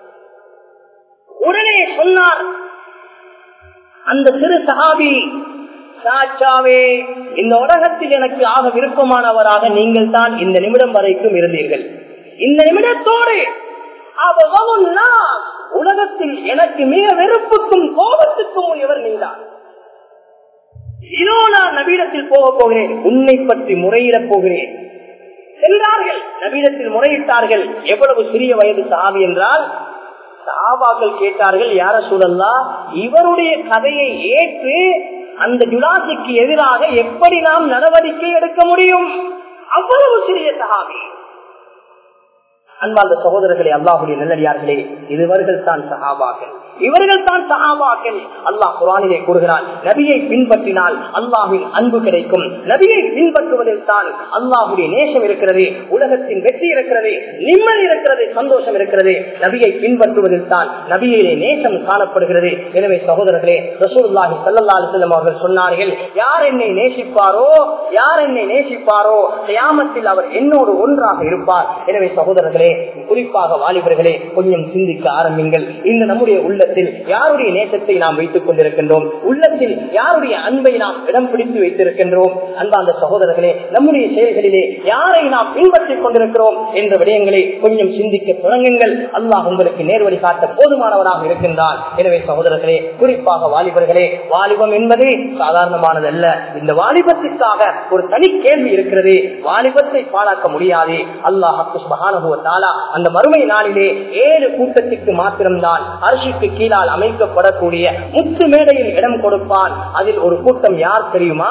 உடனே சொன்னார் அந்த சிறு சஹாபி சாச்சாவே இந்த உலகத்தில் எனக்கு ஆக விருப்பமானவராக நீங்கள் தான் இந்த நிமிடம் வரைக்கும் இருந்தீர்கள் இந்த நிமிடத்தோடு அவவும் நான் உலகத்தில் எனக்கு மிக வெறுப்புக்கும் கோபத்துக்கும் உரியவர் நீதான் இதோ நான் நபீடத்தில் போக போகிறேன் உன்னை பற்றி முறையிடப் போகிறேன் சென்றார்கள் நபீடத்தில் முறையிட்டார்கள் எவ்வளவு சிறிய வயது சாவி என்றால் சாபாக்கள் கேட்டார்கள் யார சூழல்லா இவருடைய கதையை ஏற்று அந்த ஜுலாசிக்கு எதிராக எப்படி நாம் நடவடிக்கை எடுக்க முடியும் அவ்வளவு சிறிய சகாபி அன்பார்ந்த சகோதரர்களே அல்லாஹுடைய நல்லடியார்களே இதுவர்கள் தான் சகாபாக்கள் இவர்கள் தான் சகாபாக்கள் அல்லாஹ் குரானிலே கூறுகிறான் நபியை பின்பற்றினால் அல்லாஹின் அன்பு கிடைக்கும் நபியை பின்பற்றுவதில் தான் அல்லாஹுடைய நேசம் இருக்கிறது உலகத்தின் வெற்றி இருக்கிறது நிம்மதி இருக்கிறது சந்தோஷம் இருக்கிறது நபியை பின்பற்றுவதில் தான் நபியிலே நேசம் காணப்படுகிறது எனவே சகோதரர்களே ரசூல்லாஹி சல்லா அலிசல்லம் அவர்கள் சொன்னார்கள் யார் என்னை நேசிப்பாரோ யார் என்னை நேசிப்பாரோ கியாமத்தில் அவர் என்னோடு ஒன்றாக இருப்பார் எனவே சகோதரர்களே குறிப்பாக வாலிபர்களே கொஞ்சம் சிந்திக்க ஆரம்பிங்கள் இந்த நம்முடைய உள்ளத்தில் யாருடைய நேசத்தை நாம் வைத்துக் கொண்டிருக்கின்றோம் உள்ளத்தில் யாருடைய அன்பை நாம் இடம் பிடித்து வைத்திருக்கின்றோம் அன்பாந்த சகோதரர்களே நம்முடைய செயல்களிலே யாரை நாம் பின்பற்றிக் கொண்டிருக்கிறோம் என்ற விடயங்களை கொஞ்சம் சிந்திக்க தொடங்குங்கள் அல்லாஹ் உங்களுக்கு நேர்வழி காட்ட போதுமானவராக இருக்கின்றான் எனவே சகோதரர்களே குறிப்பாக வாலிபர்களே வாலிபம் என்பது சாதாரணமானதல்ல இந்த வாலிபத்திற்காக ஒரு தனி கேள்வி இருக்கிறது வாலிபத்தை பாழாக்க முடியாது அல்லாஹ் மகானுபவத்தாலா அந்த மறுமை நாளிலே ஏழு கூட்டத்திற்கு மாத்திரம்தான் அரசுக்கு கீழால் அமைக்கப்படக்கூடிய முத்து மேடையில் இடம் கொடுப்பான் அதில் ஒரு கூட்டம் யார் தெரியுமா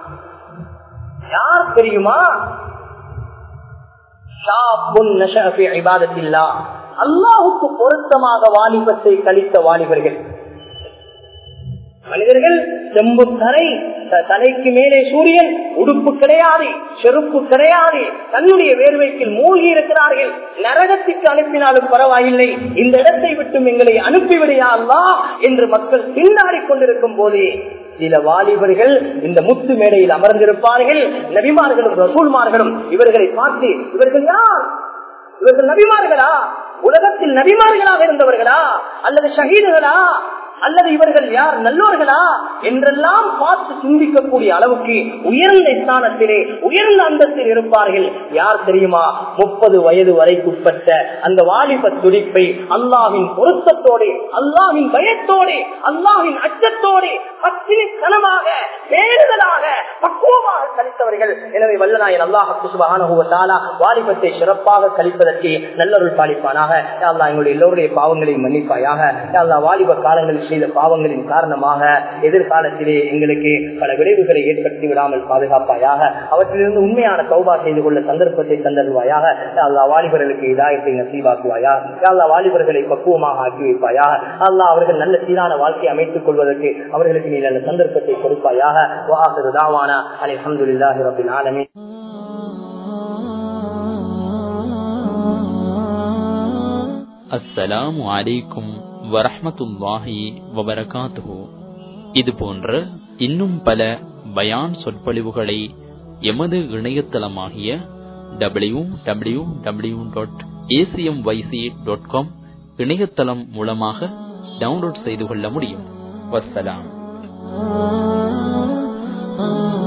யார் தெரியுமா அல்லாஹுக்கு பொருத்தமாக வாலிபத்தை கழித்த வாலிபர்கள் மனிதர்கள் செம்பு தரை தலைக்கு மேலே சூரியன் உடுப்பு கிடையாது செருப்பு கிடையாது தன்னுடைய வேர்வைக்கு மூழ்கி இருக்கிறார்கள் நரகத்துக்கு அனுப்பினாலும் பரவாயில்லை இந்த இடத்தை விட்டும் எங்களை அனுப்பிவிடையா அல்லா என்று மக்கள் திண்டாடி கொண்டிருக்கும் போதே சில வாலிபர்கள் இந்த முத்து மேடையில் அமர்ந்திருப்பார்கள் நபிமார்களும் ரசூல்மார்களும் இவர்களை பார்த்து இவர்கள் யார் இவர்கள் நபிமார்களா உலகத்தில் நபிமார்களாக இருந்தவர்களா அல்லது ஷஹீதுகளா அல்லது இவர்கள் யார் நல்லோர்களா என்றெல்லாம் பார்த்து சிந்திக்கக்கூடிய அளவுக்கு உயர்ந்த ஸ்தானத்திலே உயர்ந்த அந்தத்தில் இருப்பார்கள் யார் தெரியுமா முப்பது வயது வரைக்குட்பட்ட அந்த வாலிப துடிப்பை அல்லாவின் பொருத்தத்தோடு அல்லாவின் பயத்தோடு அல்லாவின் அச்சத்தோடு பத்தினித்தனமாக பேருதலாக பக்குவமாக கழித்தவர்கள் எனவே வல்லநாயன் அல்லாஹாலா வாலிபத்தை சிறப்பாக கழிப்பதற்கு நல்லொருள் பாலிப்பானாக அல்லா எங்களுடைய எல்லோருடைய பாவங்களை மன்னிப்பாயாக அல்லா வாலிப காலங்களில் செய்த பாவங்களின் காரணமாக எதிர்காலத்திலே எங்களுக்கு பல விளைவுகளை ஏற்படுத்தி விடாமல் பாதுகாப்பாயாக அவற்றிலிருந்து உண்மையான சௌபா செய்து கொள்ள சந்தர்ப்பத்தை தந்தருவாயாக அல்லா வாலிபர்களுக்கு இதாயத்தை நசீவாக்குவாயா அல்லா வாலிபர்களை பக்குவமாக ஆக்கி வைப்பாயாக அல்லா அவர்கள் நல்ல சீரான வாழ்க்கையை அமைத்துக் கொள்வதற்கு அவர்களுக்கு நீ நல்ல சந்தர்ப்பத்தை கொடுப்பாயாக வாசரு தாவானா அலி அஹமதுல்லாஹி ரபின் ஆலமி அஸ்ஸலாமு அலைக்கும் வரஹமத்துல்லாஹி வபரகாத்துஹு இது போன்ற இன்னும் பல பயான் சொற்பொழிவுகளை எமது இணையதளமாகிய W W W dot ACM YC dot com இணையதளம் மூலமாக டவுன்லோட் செய்து கொள்ள முடியும் வசலாம்